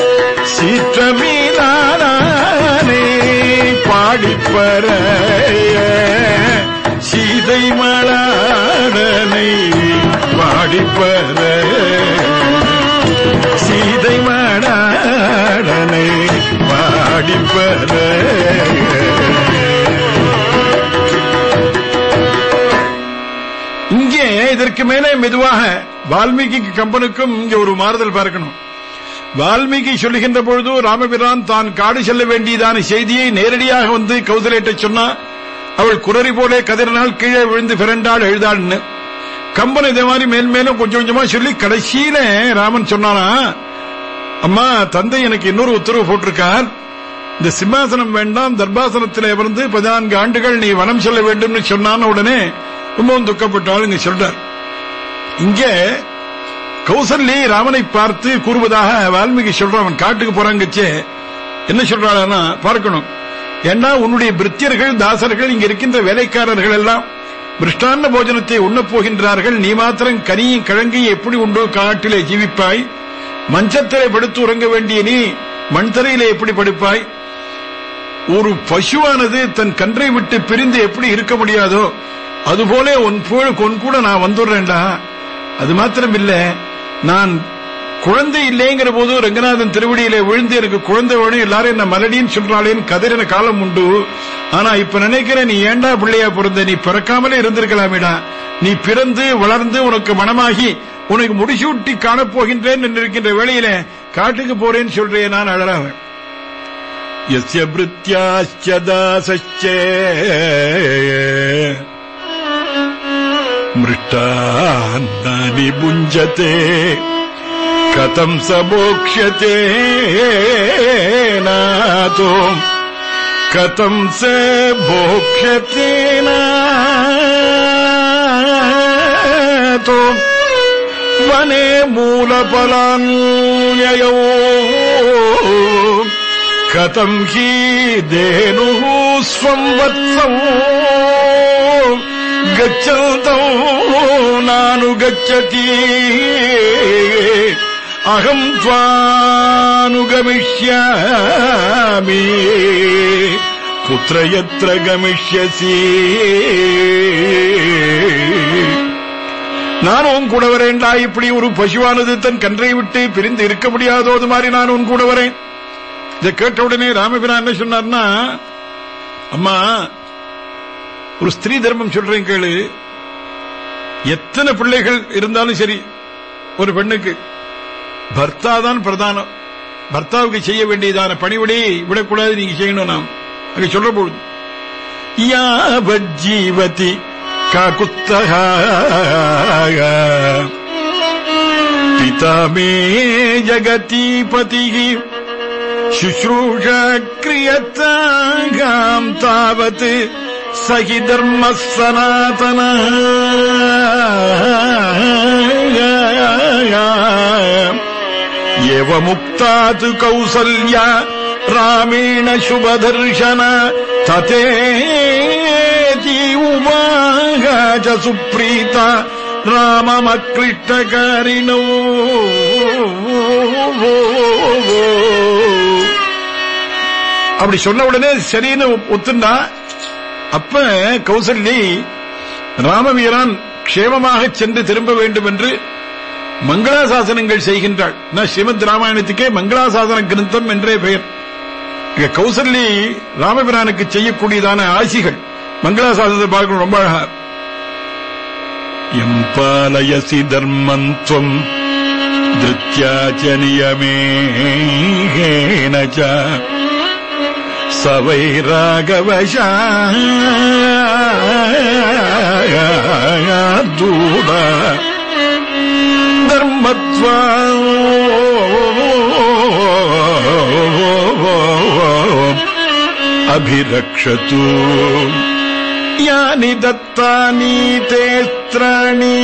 சீற்றமீதானே பாடிப்பற சீதை மலாடனை பாடிப்பற சீதை மலாடனை பாடிப்பற இங்கே இதற்கு மேலே மெதுவாக வால்மீகி கம்பனுக்கும் இங்கே ஒரு மாறுதல் பார்க்கணும் வால்மீகி சொல்லுகின்ற பொழுது ராமபிரான் தான் காடு செல்ல வேண்டியதான செய்தியை நேரடியாக வந்து கௌசலேட்ட சொன்னா அவள் குரறி போலே கதிரனால் கீழே விழுந்து பிறண்டாள் எழுதாள்னு கம்பன் இதே மாதிரி மேன்மேலும் கொஞ்சம் கொஞ்சமா சொல்லி கடைசியில ராமன் சொன்னானா அம்மா தந்தை எனக்கு இன்னொரு உத்தரவு போட்டிருக்கார் இந்த சிம்மாசனம் வேண்டாம் தர்பாசனத்தில் இருந்து பதினான்கு ஆண்டுகள் நீ வனம் செல்ல வேண்டும் சொன்னான உடனே ரொம்பவும் துக்கப்பட்டாலும் இங்க சொல்றார் இங்க கௌசல்யை ராமனை பார்த்து கூறுவதாக வால்மீகி சொல்றான் அவன் காட்டுக்கு போறாங்கச்சே என்ன சொல்றானா பார்க்கணும் ஏன்னா உன்னுடைய பிரித்தியர்கள் தாசர்கள் இங்க இருக்கின்ற வேலைக்காரர்கள் எல்லாம் மிருஷ்டாந்த போஜனத்தை உண்ணப் போகின்றார்கள் நீ மாத்திரம் கனியும் கிழங்கையும் எப்படி உண்டோ காட்டிலே ஜீவிப்பாய் மஞ்சத்திலே படுத்து உறங்க வேண்டிய நீ மண்தரையிலே எப்படி படுப்பாய் ஒரு பசுவானது தன் கன்றை விட்டு பிரிந்து எப்படி இருக்க முடியாதோ அதுபோல உன் புகழ் கொன் கூட நான் வந்துடுறேன்டா அது மாத்திரம் இல்ல நான் குழந்தை இல்லைங்கிற போது ரங்கநாதன் திருவடியிலே விழுந்து எனக்கு குழந்தை வேணும் எல்லாரும் என்ன மலடின்னு சொல்றாளேன்னு கதறின காலம் உண்டு ஆனா இப்ப நினைக்கிறேன் நீ ஏண்டா பிள்ளையா பிறந்த நீ பிறக்காமலே இருந்திருக்கலாமேடா நீ பிறந்து வளர்ந்து உனக்கு மனமாகி உனக்கு முடிசூட்டி காணப்போகின்றேன் என்று இருக்கின்ற வேளையில காட்டுக்கு போறேன்னு சொல்றேன் நான் அழறாவன் यस्य भृत्याश्च दासश्च मृष्टान्नानि भुञ्जते कथम् स मोक्ष्यते नातो कथम् स भोक्ष्यते नातो वने मूलफलान्ययो कथम् हि धेनुः स्वम् वत्सम् गच्छन्तौ नानुगच्छति अहम् त्वानुगमिष्यामि पुत्र यत्र गमिष्यसि நானும் கூட வரேன்டா இப்படி ஒரு பசுவானது தன் கன்றை விட்டு பிரிந்து இருக்க முடியாதோ அது மாதிரி நானும் கூட வரேன் இதை கேட்ட உடனே ராமபிரான் என்ன சொன்னார்னா அம்மா ஒரு ஸ்திரீ தர்மம் சொல்றேன் கேளு எத்தனை பிள்ளைகள் இருந்தாலும் சரி ஒரு பெண்ணுக்கு பர்த்தா தான் பிரதானம் பர்த்தாவுக்கு செய்ய வேண்டியதான பணிவிடை விடக்கூடாது நீங்க செய்யணும் நாம் அங்க சொல்ற பொழுது யாவஜீவதி காக்குத்தகா பிதா மே ஜகதீபதி शुश्रूषा क्रियताम् तावत् स हि धर्मः सनातनः एवमुक्ता तु कौसल्या रामेण शुभदर्शन ततेति उवाह च सुप्रीता राममक्लिष्टकारिणो அப்படி சொன்ன உடனே சரின்னு ஒத்துண்டா அப்ப கௌசல்யை ராமவீரான் க்ஷேமமாக சென்று திரும்ப வேண்டும் என்று மங்களாசாசனங்கள் செய்கின்றாள் நான் ஸ்ரீமத் ராமாயணத்துக்கே மங்களாசாசன கிரந்தம் என்றே பெயர் இங்க கௌசல்யை ராமபிரானுக்கு செய்யக்கூடியதான ஆசிகள் மங்களாசாசனத்தை பார்க்கணும் ரொம்ப அழகா எம்பாலயசி தர்மந்த்வம் திருத்யா ச நியமேன ச स वैरागवशादूड धर्मत्वा अभिरक्षतु यानि दत्तानि ते स्त्राणि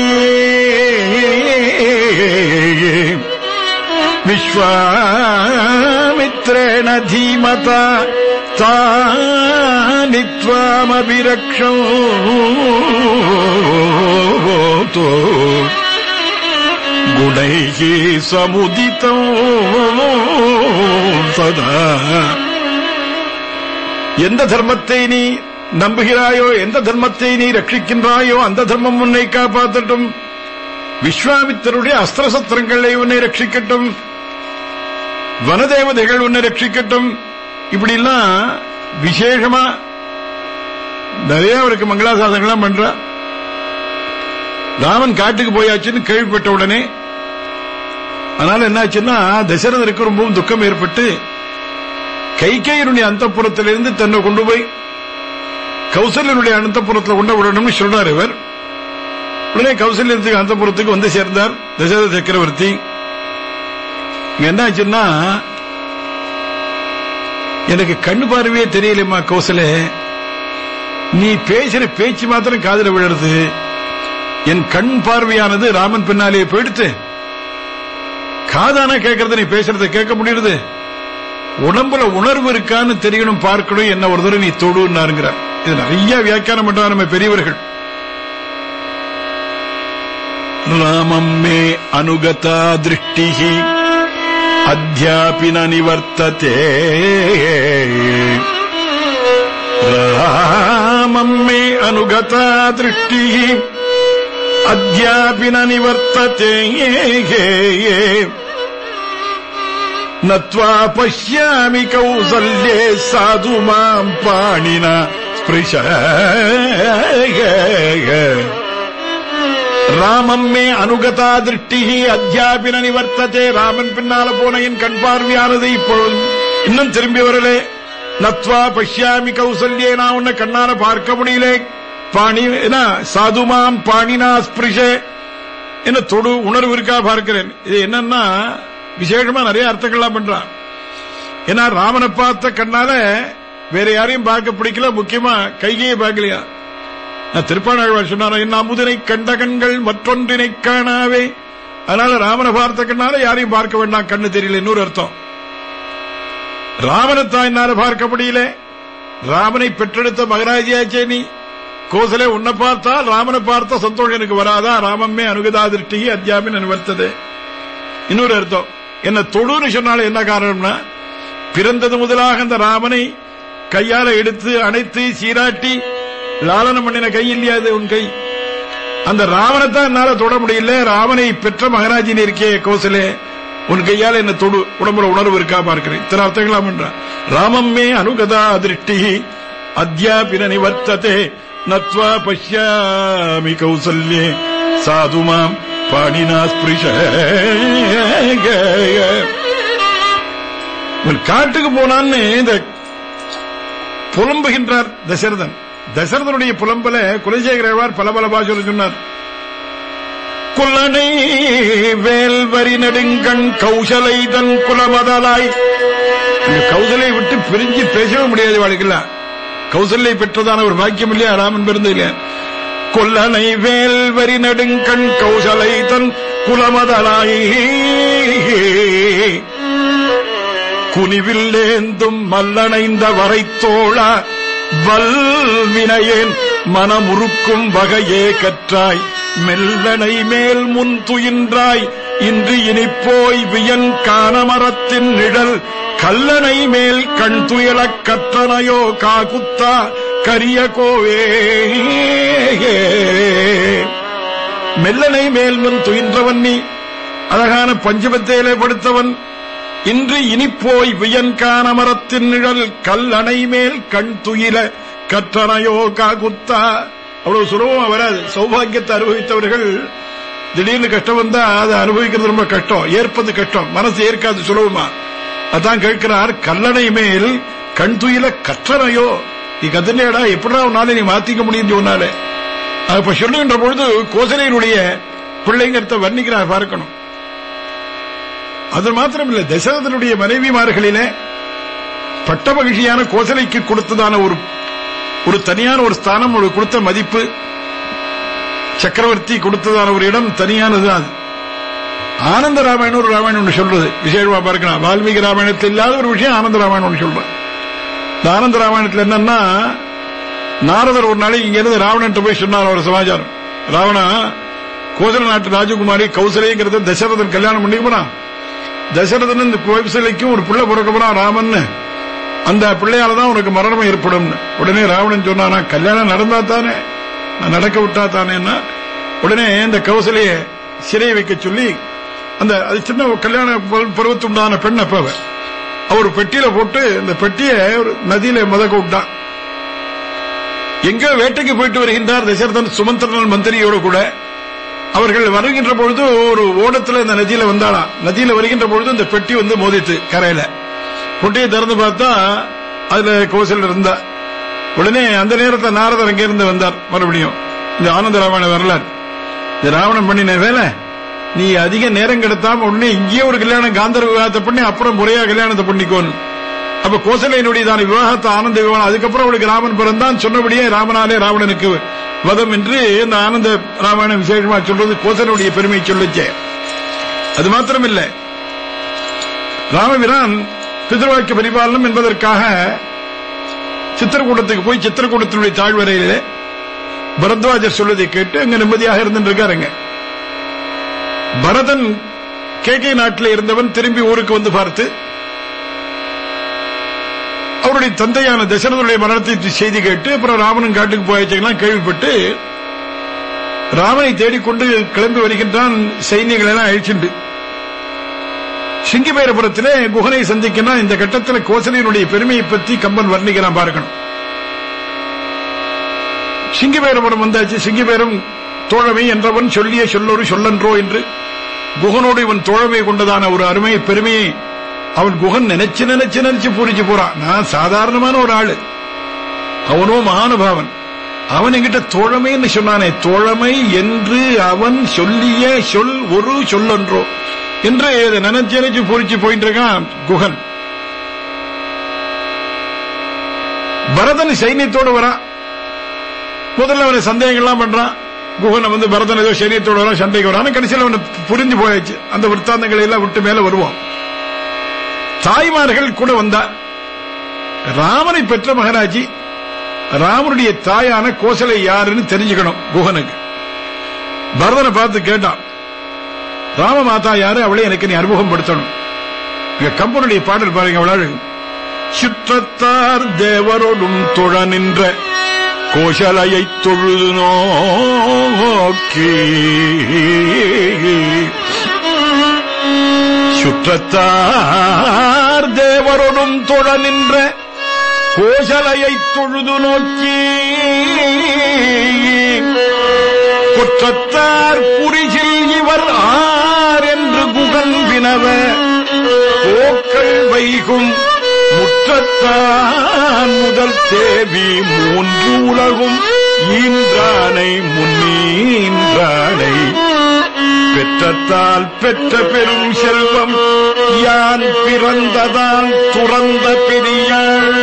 विश्वामित्रेण धीमता तानि त्वामभिरक्षौ गुणैः समुदितौ सदा எந்த தர்மத்தை நீ நம்புகிறாயோ எந்த தர்மத்தை நீ ரட்சிக்கின்றாயோ அந்த தர்மம் உன்னை காப்பாற்றட்டும் விஸ்வாமித்தருடைய அஸ்திர சத்திரங்களை உன்னை ரட்சிக்கட்டும் வனதேவதைகள் உன்னை ரட்சிக்கட்டும் இப்படி எல்லாம் விசேஷமா நிறைய அவருக்கு மங்களாசாசனங்கள்லாம் பண்றா ராமன் காட்டுக்கு போயாச்சுன்னு கேள்விப்பட்ட உடனே அதனால என்னாச்சுன்னா தசரதருக்கு ரொம்பவும் துக்கம் ஏற்பட்டு கைகையனுடைய அந்தப்புறத்திலிருந்து தன்னை கொண்டு போய் கௌசல்யனுடைய அந்தப்புறத்தில் கொண்டு விடணும்னு சொல்றார் இவர் உடனே கௌசல்யத்துக்கு அந்தப்புறத்துக்கு வந்து சேர்ந்தார் தசரத சக்கரவர்த்தி இங்க என்ன ஆச்சுன்னா எனக்கு கண்ணு பார்வையே தெரியலம்மா கௌசல நீ பேசுற பேச்சு மாத்திரம் காதல விழுறது என் கண் பார்வையானது ராமன் பின்னாலே போயிடுத்து காதான கேட்கறது நீ பேசுறத கேட்க முடியுது உடம்புல உணர்வு இருக்கான்னு தெரியணும் பார்க்கணும் என்ன ஒரு தடவை நீ தொடுன்னாருங்கிறார் இது நிறைய வியாக்கியானம் பண்றாங்க நம்ம பெரியவர்கள் ராமம் மே அனுகதா திருஷ்டி அத்தியாபின நிவர்த்ததே ராமம் மே அனுகதா திருஷ்டி அத்தியாபின நிவர்த்ததே நத்வா பசியாமி கௌசல்யே சாது மாம் பாணின ஸ்பிருஷ ராமம் மே அனுகதா திருஷ்டி அத்தியாபின நிவர்த்ததே ராமன் பின்னால போன என் கண் பார்வையானது இப்பொழுது இன்னும் திரும்பி வரலே நத்வா பஷ்யாமி கௌசல்யே நான் உன்னை கண்ணால பார்க்க முடியல பாணி என்ன சாதுமாம் பாணினா ஸ்பிருஷ என்ன தொடு உணர்வு இருக்கா பார்க்கிறேன் இது என்னன்னா விசேஷமா நிறைய அர்த்தங்கள்லாம் பண்றான் ஏன்னா ராமனை பார்த்த கண்ணால வேற யாரையும் பார்க்க பிடிக்கல முக்கியமா கைகையை பார்க்கலையா நான் திருப்பாணாழ்வார் சொன்னார் என்ன அமுதனை கண்ட கண்கள் மற்றொன்றினை காணாவே அதனால ராமனை பார்த்த கண்ணால யாரையும் பார்க்க வேண்டாம் கண்ணு தெரியல இன்னொரு அர்த்தம் ராமனைத்தான் என்னால பார்க்க முடியல ராமனை பெற்றெடுத்த மகராஜியாச்சே நீ கோசலே உன்னை பார்த்தால் ராமனை பார்த்த சந்தோஷம் எனக்கு வராதா ராமமே அனுகதா திருஷ்டி அத்தியாபின் அனுவர்த்தது இன்னொரு அர்த்தம் என்ன தொழுன்னு சொன்னாலும் என்ன காரணம்னா பிறந்தது முதலாக அந்த ராமனை கையால எடுத்து அணைத்து சீராட்டி லாலனம் பண்ணின கை இல்லையா அது உன் கை அந்த ராவணத்தான் என்னால தொட முடியல ராமனை பெற்ற மகராஜினி இருக்கே கோசலே உன் கையால என்ன தொடு உடம்புல உணர்வு இருக்கா பார்க்கிறேன் இத்தனை அர்த்தங்களாம் என்றான் ராமம் மே அனுகதா திருஷ்டி அத்தியாபின நிவர்த்ததே நத்வா பஷ்யாமி கௌசல்யே சாதுமாம் பாணினா ஸ்பிருஷ இவன் காட்டுக்கு போனான்னு இந்த புலம்புகின்றார் தசரதன் தசரதனுடைய புலம்பல குலசேகரவார் பல பல பாஷையில் சொன்னார் குல்லனை வேல்வரி நெடுங்கண் கௌசலை தன் குலமதலாய் இந்த கௌசலை விட்டு பிரிஞ்சு பேசவே முடியாது வாழ்க்கலாம் கௌசல்யை பெற்றதான ஒரு பாக்கியம் இல்லையா ராமன் பிறந்து இல்லையா கொல்லனை வேல்வரி நெடுங்கண் கௌசலை தன் குலமதலாய் குனிவில்லேந்தும் மல்லணைந்த வரைத்தோழ வல்வினையேன் மனமுறுக்கும் வகையே கற்றாய் மெல்லனை மேல் முன் துயின்றாய் இன்று இனிப்போய் வியன் காணமரத்தின் நிழல் கல்லணை மேல் கண் துயலக் கற்றனையோ காகுத்தா கரிய கோவே மெல்லனை மேல் முன் துயின்றவன் நீ அழகான பஞ்சபத்தேலே படுத்தவன் இன்று இனிப்போய் வியன் காணமரத்தின் நிழல் கல் அணை மேல் கண் துயில கற்றனையோ காகுத்தா அவ்வளவு சுலபமா வராது சௌபாகியத்தை அனுபவித்தவர்கள் திடீர்னு கஷ்டம் வந்தா அதை அனுபவிக்கிறது ரொம்ப கஷ்டம் ஏற்பது கஷ்டம் மனசு ஏற்காது சுலபமா அதான் கேட்கிறார் கல்லணை மேல் கண் துயில கற்றனையோ நீ கத்துனேடா எப்படா உன்னால நீ மாத்திக்க முடியும் உன்னால அப்ப சொல்லுகின்ற பொழுது கோசலையினுடைய பிள்ளைங்கிறத வர்ணிக்கிறார் பார்க்கணும் அது மாத்திரமில்லை தசரதனுடைய மனைவிமார்களிலே பட்ட மகிழ்ச்சியான கோசலைக்கு கொடுத்ததான ஒரு ஒரு தனியான ஒரு ஸ்தானம் ஒரு கொடுத்த மதிப்பு சக்கரவர்த்தி கொடுத்ததான ஒரு இடம் தனியானது அது ஆனந்த ராமாயணம் ஒரு ராமாயணம் ஒன்று சொல்றது விசேஷமா பார்க்கலாம் வால்மீகி ராமாயணத்தில் இல்லாத ஒரு விஷயம் ஆனந்த ராமாயணம் ஒன்று சொல்றேன் இந்த ஆனந்த ராமாயணத்தில் என்னன்னா நாரதர் ஒரு நாளைக்கு இங்க இருந்து ராவணன் போய் சொன்னார் ஒரு சமாச்சாரம் ராவணா கோசல நாட்டு ராஜகுமாரி கௌசலைங்கிறத தசரதன் கல்யாணம் பண்ணி போறான் தசரதன் இந்த கோவிசலைக்கும் ஒரு பிள்ளை பிறக்க போறான் ராமன் அந்த பிள்ளையால தான் உனக்கு மரணம் ஏற்படும் உடனே ராவணன் சொன்னானா கல்யாணம் நடந்தா தானே நான் நடக்க விட்டா தானேன்னா உடனே இந்த கௌசலைய சிறையை வைக்க சொல்லி அந்த அது சின்ன கல்யாண பருவத்துண்டான பெண் அப்ப அவ. அவர் பெட்டியில போட்டு இந்த பெட்டியை ஒரு நதியில மதக்க விட்டான் எங்கோ வேட்டைக்கு போயிட்டு வருகின்றார் தசரதன் சுமந்திரன் மந்திரியோடு கூட அவர்கள் வருகின்ற பொழுது ஒரு ஓடத்துல இந்த நதியில வந்தாளாம் நதியில வருகின்ற பொழுது இந்த பெட்டி வந்து மோதிட்டு கரையில பொட்டியை திறந்து பார்த்தா அதுல கோசல் இருந்தா உடனே அந்த நேரத்தில் நாரதர் அங்கே இருந்து வந்தார் மறுபடியும் இந்த ஆனந்த ராமாயண வரலாறு இந்த ராவணன் பண்ணின வேலை நீ அதிக நேரம் கிடைத்தாம உடனே இங்கேயே ஒரு கல்யாணம் காந்தர விவாகத்தை பண்ணி அப்புறம் முறையா கல்யாணத்தை பண்ணிக்கோன்னு அப்ப கோசலையினுடையதான விவாகத்தை ஆனந்த விவாகம் அதுக்கப்புறம் அவளுக்கு ராமன் பிறந்தான் சொன்னபடியே ராமனாலே ராவணனுக்கு வதம் என்று இந்த ஆனந்த ராமாயணம் விசேஷமா சொல்றது கோசலுடைய பெருமை சொல்லுச்சே அது மாத்திரமில்ல ராமபிரான் பிதர்வாக்கிய பரிபாலனம் என்பதற்காக சித்திரக்கூடத்துக்கு போய் சித்திரக்கூடத்தினுடைய தாழ்வரையிலே பரத்வாஜர் சொல்வதை கேட்டு அங்க நிம்மதியாக இருந்துருக்காருங்க பரதன் கே கே நாட்டில் இருந்தவன் திரும்பி ஊருக்கு வந்து பார்த்து அவருடைய தந்தையான தசரதனுடைய மரணத்தை செய்தி கேட்டு அப்புறம் ராமனும் காட்டுக்கு போயாச்சுலாம் கேள்விப்பட்டு ராமனை தேடிக்கொண்டு கிளம்பி வருகின்றான் சைன்யங்கள் எல்லாம் அழிச்சுண்டு சிங்கிபேரபுரத்திலே குகனை சந்திக்கணும் இந்த கட்டத்தில் கோசலையினுடைய பெருமையை பற்றி கம்பன் வர்ணிக்கிறான் பார்க்கணும் சிங்கிபேரபுரம் வந்தாச்சு சிங்கிபேரம் தோழமை என்றவன் சொல்லிய சொல்லொரு சொல்லன்றோ என்று குகனோடு இவன் தோழமை கொண்டதான ஒரு அருமை பெருமையை அவன் குகன் நினைச்சு நினைச்சு நினைச்சு பூரிச்சு போறான் நான் சாதாரணமான ஒரு ஆளு அவனோ மகானுபாவன் அவன் என்கிட்ட தோழமைன்னு சொன்னானே தோழமை என்று அவன் சொல்லிய சொல் ஒரு சொல்லன்றோ என்று இதை நினைச்சு நினைச்சு பூரிச்சு போயிட்டு இருக்கான் குகன் பரதன் சைன்யத்தோடு வரான் முதல்ல அவனை சந்தேகங்கள்லாம் பண்றான் குகனை வந்து பரதன் ஏதோ சைன்யத்தோடு வரான் சண்டைக்கு வரான் கடைசியில் அவனை புரிஞ்சு போயாச்சு அந்த விற்த்தாந்தங்களை எல்லாம் விட்டு மேல வருவான் தாய்மார்கள் கூட வந்தா ராமனை பெற்ற மகராஜி ராமனுடைய தாயான கோசலை யாருன்னு தெரிஞ்சுக்கணும் குகனுக்கு பரதனை பார்த்து கேட்டான் ராம மாதா யாரு அவளை எனக்கு நீ அறிமுகப்படுத்தணும் இங்க கம்பனுடைய பாடல் பாருங்க அவளால் சுற்றத்தார் தேவரோடும் தொழ நின்ற கோசலையை தொழுது நோக்கி சுற்றத்தார் தேவரோடும் தொழ நின்ற கோசலையை தொழுது நோக்கி குற்றத்தார் புரிசில் இவர் ஆர் என்று குகன் வினவ போக்கள் வைகும் முற்றத்தான் முதல் தேவி மூன்று உலகும் ஈன்றானை முன்னீன்றானை பெற்றத்தால் பெற்ற பெரும் செல்வம் யான் பிறந்ததால் துறந்த பெரியாள்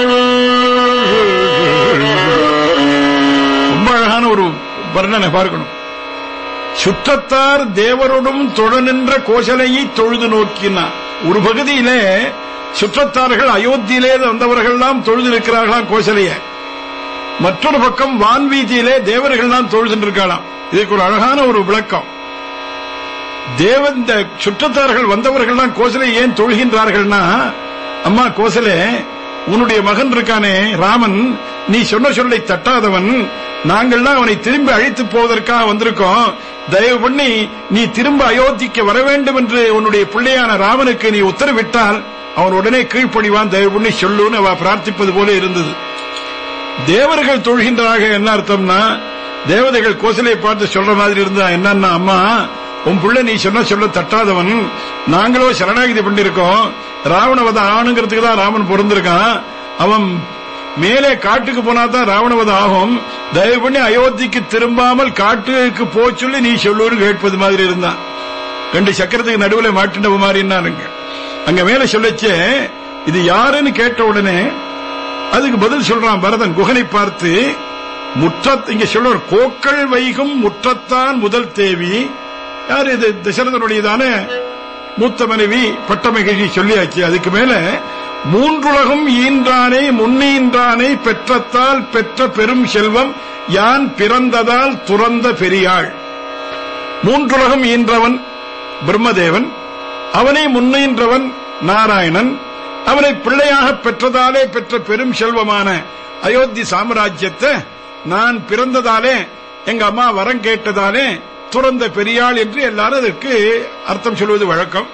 ரொம்ப அழகான ஒரு வர்ணனை பார்க்கணும் சுற்றத்தார் தேவரோடும் தொழ நின்ற கோசலையை தொழுது நோக்கினார் ஒரு பகுதியிலே சுற்றத்தார்கள் அயோத்தியிலே வந்தவர்கள்லாம் தொழுது இருக்கிறார்களாம் கோசலைய மற்றொரு பக்கம் வான்வீதியிலே தேவர்கள்லாம் தொழுது இருக்கலாம் இதுக்கு ஒரு அழகான ஒரு விளக்கம் தேவ இந்த சுற்றத்தார்கள் வந்தவர்கள்லாம் கோசலை ஏன் தொழுகின்றார்கள்னா அம்மா கோசலே உன்னுடைய மகன் இருக்கானே ராமன் நீ சொன்ன சொல்லை தட்டாதவன் நாங்கள்லாம் அவனை திரும்பி அழைத்து போவதற்காக வந்திருக்கோம் தயவு பண்ணி நீ திரும்ப அயோத்திக்கு வர வேண்டும் என்று உன்னுடைய பிள்ளையான ராமனுக்கு நீ உத்தரவிட்டால் அவன் உடனே கீழ்ப்படிவான் தயவு பண்ணி சொல்லுன்னு அவ பிரார்த்திப்பது போல இருந்தது தேவர்கள் தொழுகின்றாக என்ன அர்த்தம்னா தேவதைகள் கோசலையை பார்த்து சொல்ற மாதிரி இருந்தா என்னன்னா அம்மா உன் புள்ள நீ சொன்ன சொல்ல தட்டாதவன் நாங்களோ சரணாகிதி பண்ணிருக்கோம் ராவணவதம் ஆணுங்கிறதுக்கு தான் ராமன் பிறந்திருக்கான் அவன் மேலே காட்டுக்கு போனா தான் ராவணவதம் ஆகும் தயவு பண்ணி அயோத்திக்கு திரும்பாமல் காட்டுக்கு போ சொல்லி நீ சொல்லுன்னு கேட்பது மாதிரி இருந்தான் ரெண்டு சக்கரத்துக்கு நடுவில் மாட்டினவ மாதிரி இருந்தானுங்க அங்க மேல சொல்லச்சே இது யாருன்னு கேட்ட உடனே அதுக்கு பதில் சொல்றான் பரதன் குகனை பார்த்து முற்றத் இங்க சொல்ற கோக்கள் வைகும் முற்றத்தான் முதல் தேவி யார் இது தசரதனுடையதான மூத்த மனைவி பட்டமகிழ்ச்சி சொல்லியாச்சு அதுக்கு மேல மூன்றுலகம் ஈன்றானே முன்னீன்றானே பெற்றத்தால் பெற்ற பெரும் செல்வம் யான் பிறந்ததால் துறந்த பெரியாள் மூன்றுலகம் ஈன்றவன் பிரம்மதேவன் அவனை முன்னீன்றவன் நாராயணன் அவனை பிள்ளையாக பெற்றதாலே பெற்ற பெரும் செல்வமான அயோத்தி சாம்ராஜ்யத்தை நான் பிறந்ததாலே எங்க அம்மா வரம் கேட்டதாலே துறந்த பெரியாள் என்று எல்லாரும் அதற்கு அர்த்தம் சொல்வது வழக்கம்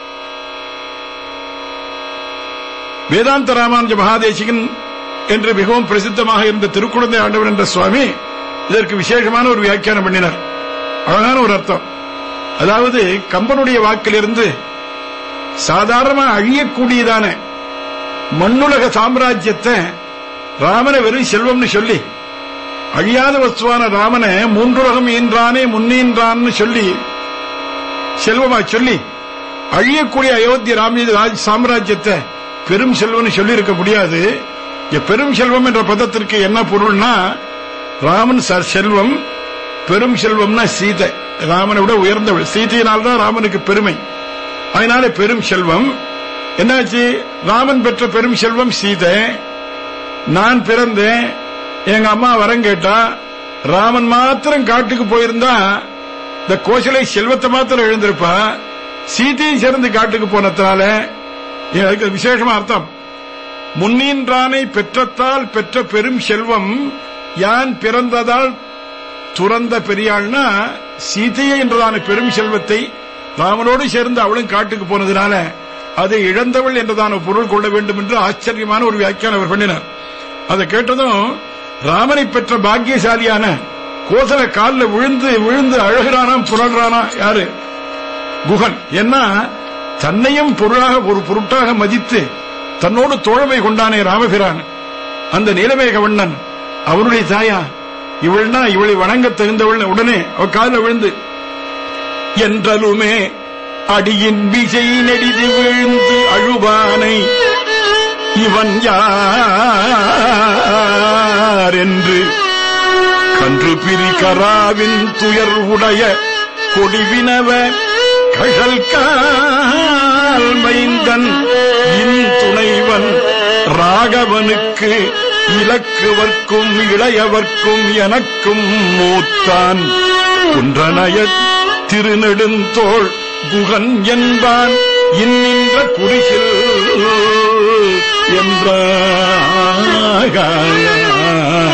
வேதாந்த ராமானுஜ மகாதேசிகன் என்று மிகவும் பிரசித்தமாக இருந்த திருக்குழந்தை ஆண்டவர் என்ற சுவாமி இதற்கு விசேஷமான ஒரு வியாக்கியானம் பண்ணினார் அழகான ஒரு அர்த்தம் அதாவது கம்பனுடைய வாக்கிலிருந்து சாதாரணமா அழியக்கூடியதான மண்ணுலக சாம்ராஜ்யத்தை ராமனை வெறும் செல்வம்னு சொல்லி அழியாத வஸ்துவான ராமனை மூன்றுலகம் ஈன்றானே முன்னீன்றான்னு சொல்லி செல்வமா சொல்லி அழியக்கூடிய அயோத்தி ராம சாம்ராஜ்யத்தை பெரும் செல்வம்னு சொல்லி இருக்க முடியாது இங்க பெரும் செல்வம் என்ற பதத்திற்கு என்ன பொருள்னா ராமன் செல்வம் பெரும் செல்வம்னா சீதை ராமனை விட உயர்ந்தவள் சீதையினால்தான் ராமனுக்கு பெருமை அதனால பெரும் செல்வம் என்னாச்சு ராமன் பெற்ற பெரும் செல்வம் சீதை நான் பிறந்தேன் எங்க அம்மா வரம் கேட்டா ராமன் மாத்திரம் காட்டுக்கு போயிருந்தா இந்த கோசலை செல்வத்தை மாத்திரம் எழுந்திருப்பா சீதையும் சேர்ந்து காட்டுக்கு போனதுனால அதுக்கு விசேஷமா அர்த்தம் முன்னின்றானை பெற்றத்தால் பெற்ற பெரும் செல்வம் யான் பிறந்ததால் துறந்த பெரியாள்னா சீதையை என்றதான பெரும் செல்வத்தை ராமனோடு சேர்ந்து அவளும் காட்டுக்கு போனதுனால அதை இழந்தவள் என்றதான பொருள் கொள்ள வேண்டும் என்று ஆச்சரியமான ஒரு வியாக்கியானம் அவர் பண்ணினார் அதை கேட்டதும் ராமனை பெற்ற பாக்கியசாலியான கோசல காலில் விழுந்து விழுந்து அழகிறானா புரள்றானா யாரு குகன் ஏன்னா தன்னையும் பொருளாக ஒரு பொருட்டாக மதித்து தன்னோடு தோழமை கொண்டானே ராமபிரான் அந்த நீலமேக வண்ணன் அவனுடைய தாயா இவள்னா இவளை வணங்க தகுந்தவள் உடனே அவ காலில் விழுந்து என்றலுமே அடியின் விசை நெடிது விழுந்து அழுவானை இவன் யார் என்று கன்று பிரிகராவின் துயர் உடைய கொடிவினவ கழல் கால் மைந்தன் இன் துணைவன் ராகவனுக்கு இலக்குவர்க்கும் இளையவர்க்கும் எனக்கும் மூத்தான் குன்றனைய திருநெடுந்தோள் குகன் என்பான் இன்னின்ற குறிசில் என்றான்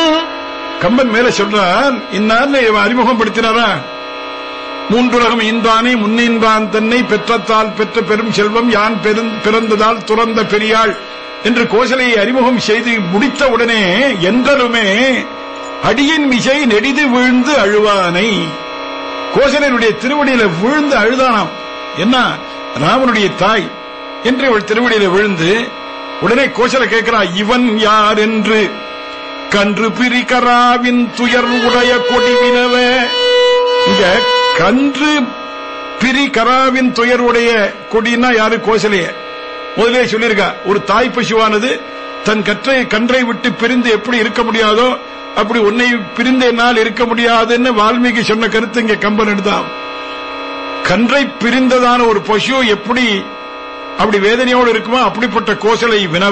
கம்பன் மேல சொல்றார் இன்னார்னு இவன் அறிமுகப்படுத்தினாரா மூன்றுலகம் ஈந்தானே முன்னின்றான் தன்னை பெற்றத்தால் பெற்ற பெரும் செல்வம் யான் பெருந்- பிறந்ததால் துறந்த பெரியாள் என்று கோசலையை அறிமுகம் செய்து முடித்த உடனே என்றலுமே அடியின் மிசை நெடிது வீழ்ந்து அழுவானை கோசலையினுடைய திருவடியில விழுந்து அழுதானாம் என்ன ராமனுடைய தாய் என்று இவள் திருவடியில விழுந்து உடனே கோசலை கேட்கிறா இவன் யார் என்று கன்று பிரிகராவின் துயர் உடைய கொடிவினவ இங்க கன்று பிரிகராவின் துயர் உடைய கொடின்னா யாரு கோசலைய முதலே சொல்லியிருக்கா ஒரு தாய் பசுவானது தன் கற்றை கன்றை விட்டு பிரிந்து எப்படி இருக்க முடியாதோ அப்படி உன்னை பிரிந்த என்னால் இருக்க முடியாதுன்னு வால்மீகி சொன்ன கருத்து இங்க கம்பன் எடுத்தான் கன்றை பிரிந்ததான ஒரு பசு எப்படி அப்படி வேதனையோடு இருக்குமோ அப்படிப்பட்ட கோசலை வினவ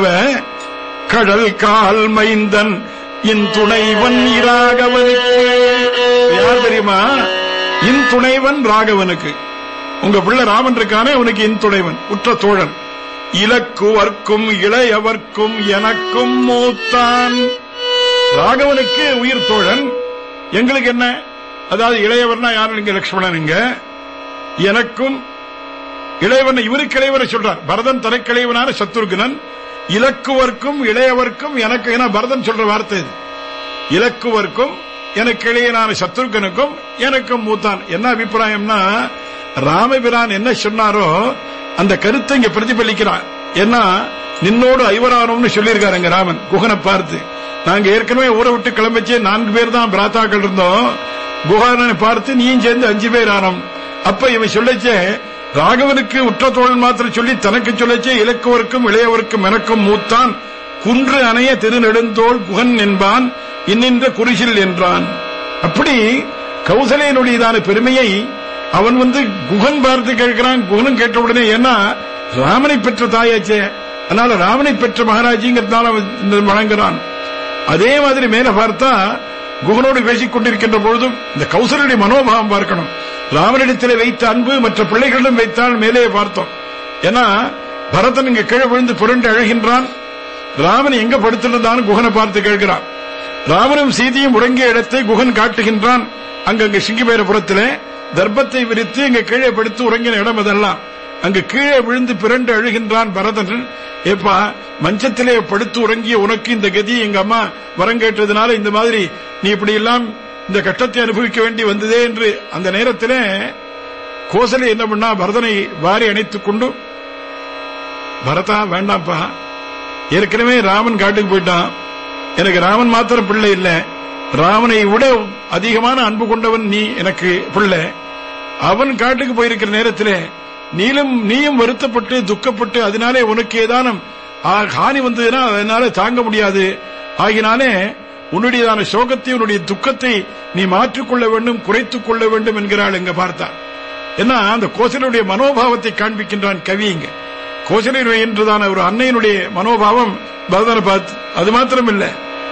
கடல் கால் மைந்தன் இன் துணைவன் இராகவனுக்கு யார் தெரியுமா இன் துணைவன் ராகவனுக்கு உங்க பிள்ளை ராமன் இருக்கானே அவனுக்கு இன் துணைவன் உற்ற தோழன் இலக்குவர்க்கும் இளையவர்க்கும் எனக்கும் மூத்தான் ராகவனுக்கு உயிர் தோழன் எங்களுக்கு என்ன அதாவது இளையவர்னா யாரு இங்க லட்சுமணன் இங்க எனக்கும் இளையவன் இவருக்கு இளையவரை சொல்றார் பரதன் தனக்கிளைவனான சத்துருகுனன் இலக்குவர்க்கும் இளையவர்க்கும் எனக்கு என பரதன் சொல்ற வார்த்தை இது இலக்குவர்க்கும் எனக்கு இளையனான சத்ருகனுக்கும் எனக்கும் மூத்தான் என்ன அபிப்பிராயம்னா ராமபிரான் என்ன சொன்னாரோ அந்த கருத்தை இங்க பிரதிபலிக்கிறான் ஏன்னா நின்னோடு ஐவரானோம்னு சொல்லியிருக்காரு அங்க ராமன் குகனை பார்த்து நாங்க ஏற்கனவே ஊரை விட்டு கிளம்பிச்சே நான்கு பேர் தான் பிராத்தாக்கள் இருந்தோம் குஹானனை பார்த்து நீயும் சேர்ந்து அஞ்சு பேர் ஆனோம் அப்ப இவன் சொல்லச்சே ராகவனுக்கு உற்ற தோழன் மாத்திரம் சொல்லி தனக்கு சொல்லச்சே இலக்குவருக்கும் இளையவருக்கும் எனக்கும் மூத்தான் குன்று அணைய திருநெடுந்தோள் குகன் என்பான் இன்னின்ற குரிசில் என்றான் அப்படி கௌசலையனுடையதான பெருமையை அவன் வந்து குகன் பார்த்து கேட்கிறான் குகனும் கேட்ட உடனே ஏன்னா ராமனை பெற்ற தாயாச்சே அதனால ராமனை பெற்ற மகாராஜிங்கிறதுனால அவன் இந்த வழங்குறான் அதே மாதிரி மேல பார்த்தா குகனோடு பேசிக் கொண்டிருக்கின்ற பொழுதும் இந்த கௌசலுடைய மனோபாவம் பார்க்கணும் ராமனிடத்திலே வைத்த அன்பு மற்ற பிள்ளைகளிடம் வைத்தால் மேலே பார்த்தோம் ஏன்னா பரதன் இங்க கீழே விழுந்து புரண்டு அழுகின்றான் ராமன் எங்க படுத்திருந்தான்னு குகனை பார்த்து கேட்கிறான் ராமனும் சீதையும் உறங்கிய இடத்தை குகன் காட்டுகின்றான் அங்கங்க சிங்கிபேரபுரத்திலே தர்ப்பத்தை விரித்து இங்க கீழே படுத்து உறங்கின இடம் அதெல்லாம் அங்கு கீழே விழுந்து பிறண்டு அழுகின்றான் பரதன் ஏப்பா மஞ்சத்திலே படுத்து உறங்கிய உனக்கு இந்த கதி எங்க அம்மா வரம் கேட்டதுனால இந்த மாதிரி நீ இப்படி எல்லாம் இந்த கஷ்டத்தை அனுபவிக்க வேண்டி வந்ததே என்று அந்த நேரத்திலே கோசலை என்ன பண்ணா பரதனை வாரி அணைத்துக் கொண்டு பரதா வேண்டாம்ப்பா ஏற்கனவே ராமன் காட்டுக்கு போயிட்டான் எனக்கு ராமன் மாத்திரம் பிள்ளை இல்ல ராமனை விட அதிகமான அன்பு கொண்டவன் நீ எனக்கு பிள்ளை அவன் காட்டுக்கு போயிருக்கிற நேரத்திலே நீலும் நீயும் வருத்தப்பட்டு துக்கப்பட்டு அதனாலே உனக்கு ஏதானும் ஆ, ஹானி வந்ததுன்னா அதனால தாங்க முடியாது ஆகினாலே உன்னுடையதான சோகத்தை உன்னுடைய துக்கத்தை நீ மாற்றிக்கொள்ள வேண்டும் குறைத்துக் கொள்ள வேண்டும் என்கிறாள் எங்க பார்த்தா ஏன்னா அந்த கோசலுடைய மனோபாவத்தை காண்பிக்கின்றான் கவி இங்க கோசலை என்றதான ஒரு அன்னையினுடைய மனோபாவம் பரதனை பார்த்து அது மாத்திரம் இல்ல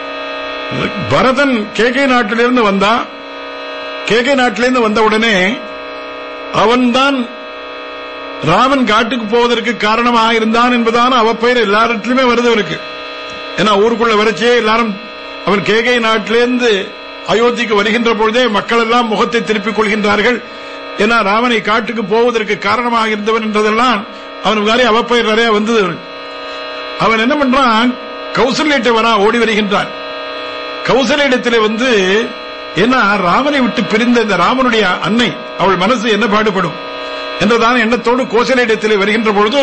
பரதன் கேகை நாட்டிலிருந்து வந்தான் கேகை நாட்டிலிருந்து வந்த உடனே அவன்தான் ராமன் காட்டுக்கு போவதற்கு காரணமாக இருந்தான் என்பதான அவப்பெயர் எல்லாரிடத்திலுமே வருது அவருக்கு ஏன்னா ஊருக்குள்ள வரைச்சே எல்லாரும் அவன் கேகை நாட்டிலிருந்து அயோத்திக்கு வருகின்ற பொழுதே மக்கள் எல்லாம் முகத்தை திருப்பிக் கொள்கின்றார்கள் ஏன்னா ராமனை காட்டுக்கு போவதற்கு காரணமாக இருந்தவன் என்றதெல்லாம் அவனுக்கு மாதிரி அவப்பெயர் நிறைய வந்தது அவனுக்கு. அவன் என்ன பண்றான் கௌசல்யிட்ட வரா ஓடி வருகின்றான் கௌசல்யிடத்திலே வந்து ஏன்னா ராமனை விட்டு பிரிந்த இந்த ராமனுடைய அன்னை அவள் மனசு என்ன பாடுபடும் என்றதான எண்ணத்தோடு கோசலையிடத்திலே வருகின்ற பொழுது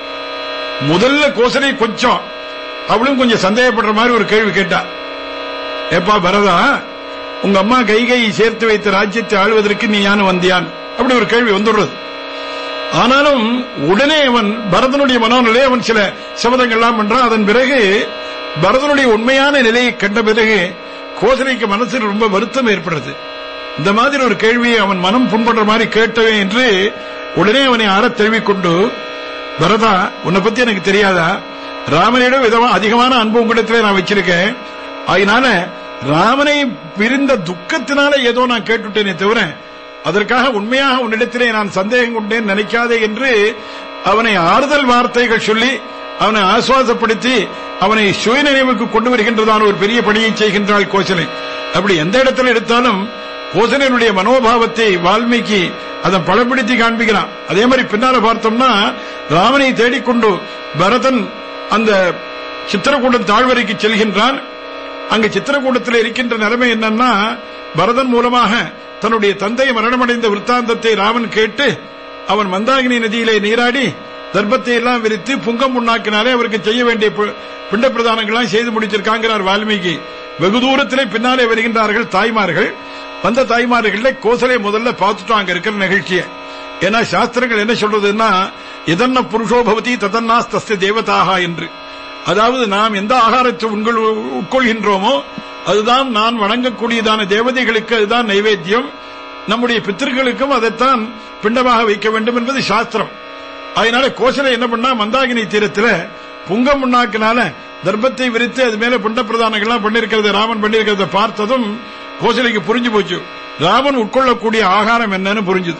முதல்ல கோசலை கொஞ்சம் அவளும் கொஞ்சம் சந்தேகப்படுற மாதிரி ஒரு கேள்வி கேட்டா ஏப்பா பரதா உங்க அம்மா கைகை சேர்த்து வைத்த ராஜ்யத்தை ஆளுவதற்கு நீ யானு வந்தியான் அப்படி ஒரு கேள்வி வந்துடுறது ஆனாலும் உடனே அவன் பரதனுடைய மனோநிலை அவன் சில சபதங்கள்லாம் பண்றான் அதன் பிறகு பரதனுடைய உண்மையான நிலையை கண்ட பிறகு கோசலைக்கு மனசில் ரொம்ப வருத்தம் ஏற்படுறது இந்த மாதிரி ஒரு கேள்வியை அவன் மனம் புண்படுற மாதிரி கேட்டவே என்று உடனே அவனை ஆறத் தழுவிக்கொண்டு பரதா உன்னை பத்தி எனக்கு தெரியாதா ராமனிடம் விதமா அதிகமான அன்பு உங்களிடத்திலே நான் வச்சிருக்கேன் அதனால ராமனை பிரிந்த துக்கத்தினால ஏதோ நான் கேட்டுட்டேனே தவிர அதற்காக உண்மையாக உன்னிடத்திலே நான் சந்தேகம் கொண்டேன் நினைக்காதே என்று அவனை ஆறுதல் வார்த்தைகள் சொல்லி அவனை ஆசுவாசப்படுத்தி அவனை சுயநினைவுக்கு கொண்டு வருகின்றதான ஒரு பெரிய பணியை செய்கின்றாள் கோசலை அப்படி எந்த இடத்துல எடுத்தாலும் கோசலையினுடைய மனோபாவத்தை வால்மீகி அதை பலப்படுத்தி காண்பிக்கிறான் அதே மாதிரி பின்னால பார்த்தோம்னா ராமனை தேடிக்கொண்டு பரதன் அந்த சித்திரக்கூடம் தாழ்வரைக்கு செல்கின்றான் அங்கு சித்திரக்கூடத்தில் இருக்கின்ற நிலைமை என்னன்னா பரதன் மூலமாக தன்னுடைய தந்தை மரணமடைந்த விற்த்தாந்தத்தை ராமன் கேட்டு அவன் மந்தாகினி நதியிலே நீராடி தர்ப்பத்தை எல்லாம் விரித்து புங்கம் புண்ணாக்கினாலே அவருக்கு செய்ய வேண்டிய பு- பிண்ட பிரதானங்கள்லாம் செய்து முடிச்சிருக்காங்கிறார் வால்மீகி வெகு தூரத்திலே பின்னாலே வருகின்றார்கள் தாய்மார்கள் வந்த தாய்மார்கள கோசலை முதல்ல பார்த்துட்டோம் அங்க இருக்கிற நிகழ்ச்சியை ஏன்னா சாஸ்திரங்கள் என்ன சொல்றதுன்னா இதன்ன புருஷோ பவதி ததன்னாஸ் தஸ்ய தேவதாகா என்று அதாவது நாம் எந்த ஆகாரத்தை உண்கள் உட்கொள்கின்றோமோ அதுதான் நான் வணங்கக்கூடியதான தேவதைகளுக்கு அதுதான் நைவேத்தியம் நம்முடைய பித்திருக்களுக்கும் அதைத்தான் பிண்டமாக வைக்க வேண்டும் என்பது சாஸ்திரம் அதனால கோசலை என்ன பண்ணா மந்தாகினி தீரத்துல புங்கம் முன்னாக்கினால தர்ப்பத்தை விரித்து அது மேல பிண்ட பிரதானங்கள்லாம் பண்ணிருக்கிறத ராமன் பண்ணிருக்கிறத பார்த்ததும் கோசலைக்கு புரிஞ்சு போச்சு ராமன் உட்கொள்ளக்கூடிய ஆகாரம் என்னன்னு புரிஞ்சுது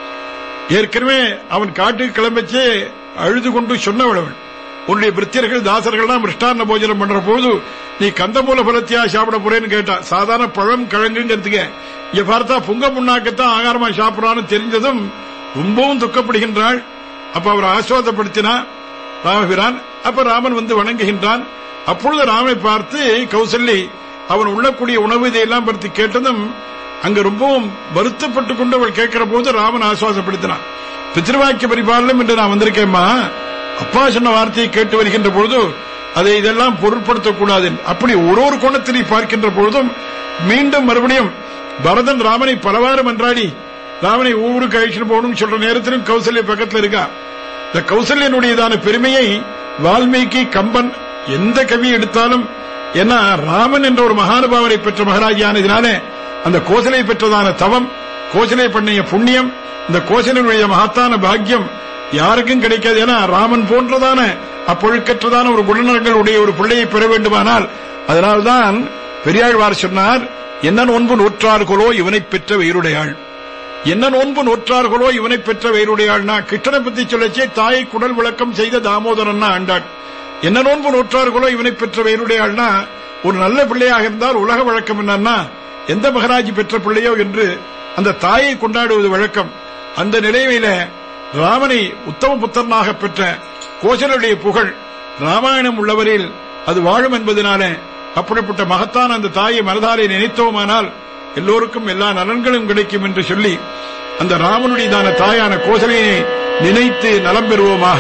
ஏற்கனவே அவன் காட்டுக்கு கிளம்பிச்சு அழுது கொண்டு சொன்னவள் அவள் உன்னுடைய பிரித்தியர்கள் தாசர்கள்லாம் மிருஷ்டான போஜனம் பண்ற போது நீ கந்தமூல பலத்தியா சாப்பிட போறேன்னு கேட்டா சாதாரண பழம் கிழங்குங்கிறதுக்கு இங்க பார்த்தா புங்க முன்னாக்கத்தான் ஆகாரமா சாப்பிடறான்னு தெரிஞ்சதும் ரொம்பவும் துக்கப்படுகின்றாள் அப்ப அவர் ஆசுவாதப்படுத்தினா ராமபிரான் அப்ப ராமன் வந்து வணங்குகின்றான் அப்பொழுது ராமை பார்த்து கௌசல்யை அவன் உள்ளக்கூடிய உணவு இதையெல்லாம் பற்றி கேட்டதும் அங்க ரொம்பவும் வருத்தப்பட்டுக் கொண்டு அவள் கேட்கிற போது ராமன் ஆசுவாசப்படுத்தினான் பித்ருவாக்கிய பரிபாலனம் என்று நான் வந்திருக்கேம்மா அப்பா சொன்ன வார்த்தையை கேட்டு வருகின்ற பொழுது அதை இதெல்லாம் பொருட்படுத்தக்கூடாது அப்படி ஒரு ஒரு கோணத்திலே பார்க்கின்ற பொழுதும் மீண்டும் மறுபடியும் பரதன் ராமனை பலவாறு மன்றாடி ராமனை ஊருக்கு அழிச்சுட்டு போகணும்னு சொல்ற நேரத்திலும் கௌசல்ய பக்கத்துல இருக்கா இந்த கௌசல்யனுடையதான பெருமையை வால்மீகி கம்பன் எந்த கவி எடுத்தாலும் ஏன்னா ராமன் என்ற ஒரு மகானுபாவனை பெற்ற மகாராஜானதினாலே அந்த கோசலை பெற்றதான தவம் கோசலை பண்ணிய புண்ணியம் இந்த கோசலனுடைய மகத்தான பாக்கியம் யாருக்கும் கிடைக்காது ஏன்னா ராமன் போன்றதான அப்பொழுக்கற்றதான ஒரு குணநலங்கள் உடைய ஒரு பிள்ளையை பெற வேண்டுமானால் அதனால்தான் பெரியாழ்வார் சொன்னார் என்ன நோன்பு நூற்றார்களோ இவனை பெற்ற வெயிருடையாள் என்ன நோன்பு நூற்றார்களோ இவனை பெற்ற வெயிருடையாள்னா கிருஷ்ணனை பத்தி சொல்லச்சே தாயை குடல் விளக்கம் செய்த தாமோதரன்னா ஆண்டாள் என்ன நோன்பு நூற்றார்களோ இவனை பெற்ற வெயிருடையாள்னா ஒரு நல்ல பிள்ளையாக இருந்தால் உலக வழக்கம் என்னன்னா எந்த மகராஜி பெற்ற பிள்ளையோ என்று அந்த தாயை கொண்டாடுவது வழக்கம் அந்த நிலைமையில ராமனை உத்தம புத்திரனாக பெற்ற கோசலுடைய புகழ் ராமாயணம் உள்ளவரில் அது வாழும் என்பதனாலே அப்படிப்பட்ட மகத்தான அந்த தாயை மனதாரை நினைத்தோமானால் எல்லோருக்கும் எல்லா நலன்களும் கிடைக்கும் என்று சொல்லி அந்த ராமனுடையதான தாயான கோசலையை நினைத்து நலம் பெறுவோமாக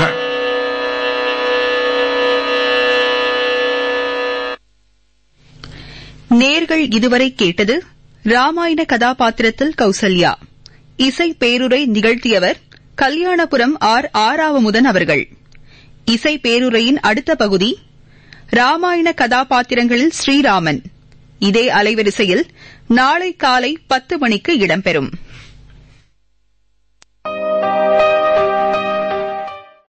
நேர்கள் இதுவரை கேட்டது ராமாயண கதாபாத்திரத்தில் கௌசல்யா இசை பேருரை நிகழ்த்தியவர் கல்யாணபுரம் ஆர் ஆராவமுதன் அவர்கள் இசை பேருரையின் அடுத்த பகுதி ராமாயண கதாபாத்திரங்களில் ஸ்ரீராமன் இதே அலைவரிசையில் நாளை காலை பத்து மணிக்கு இடம்பெறும்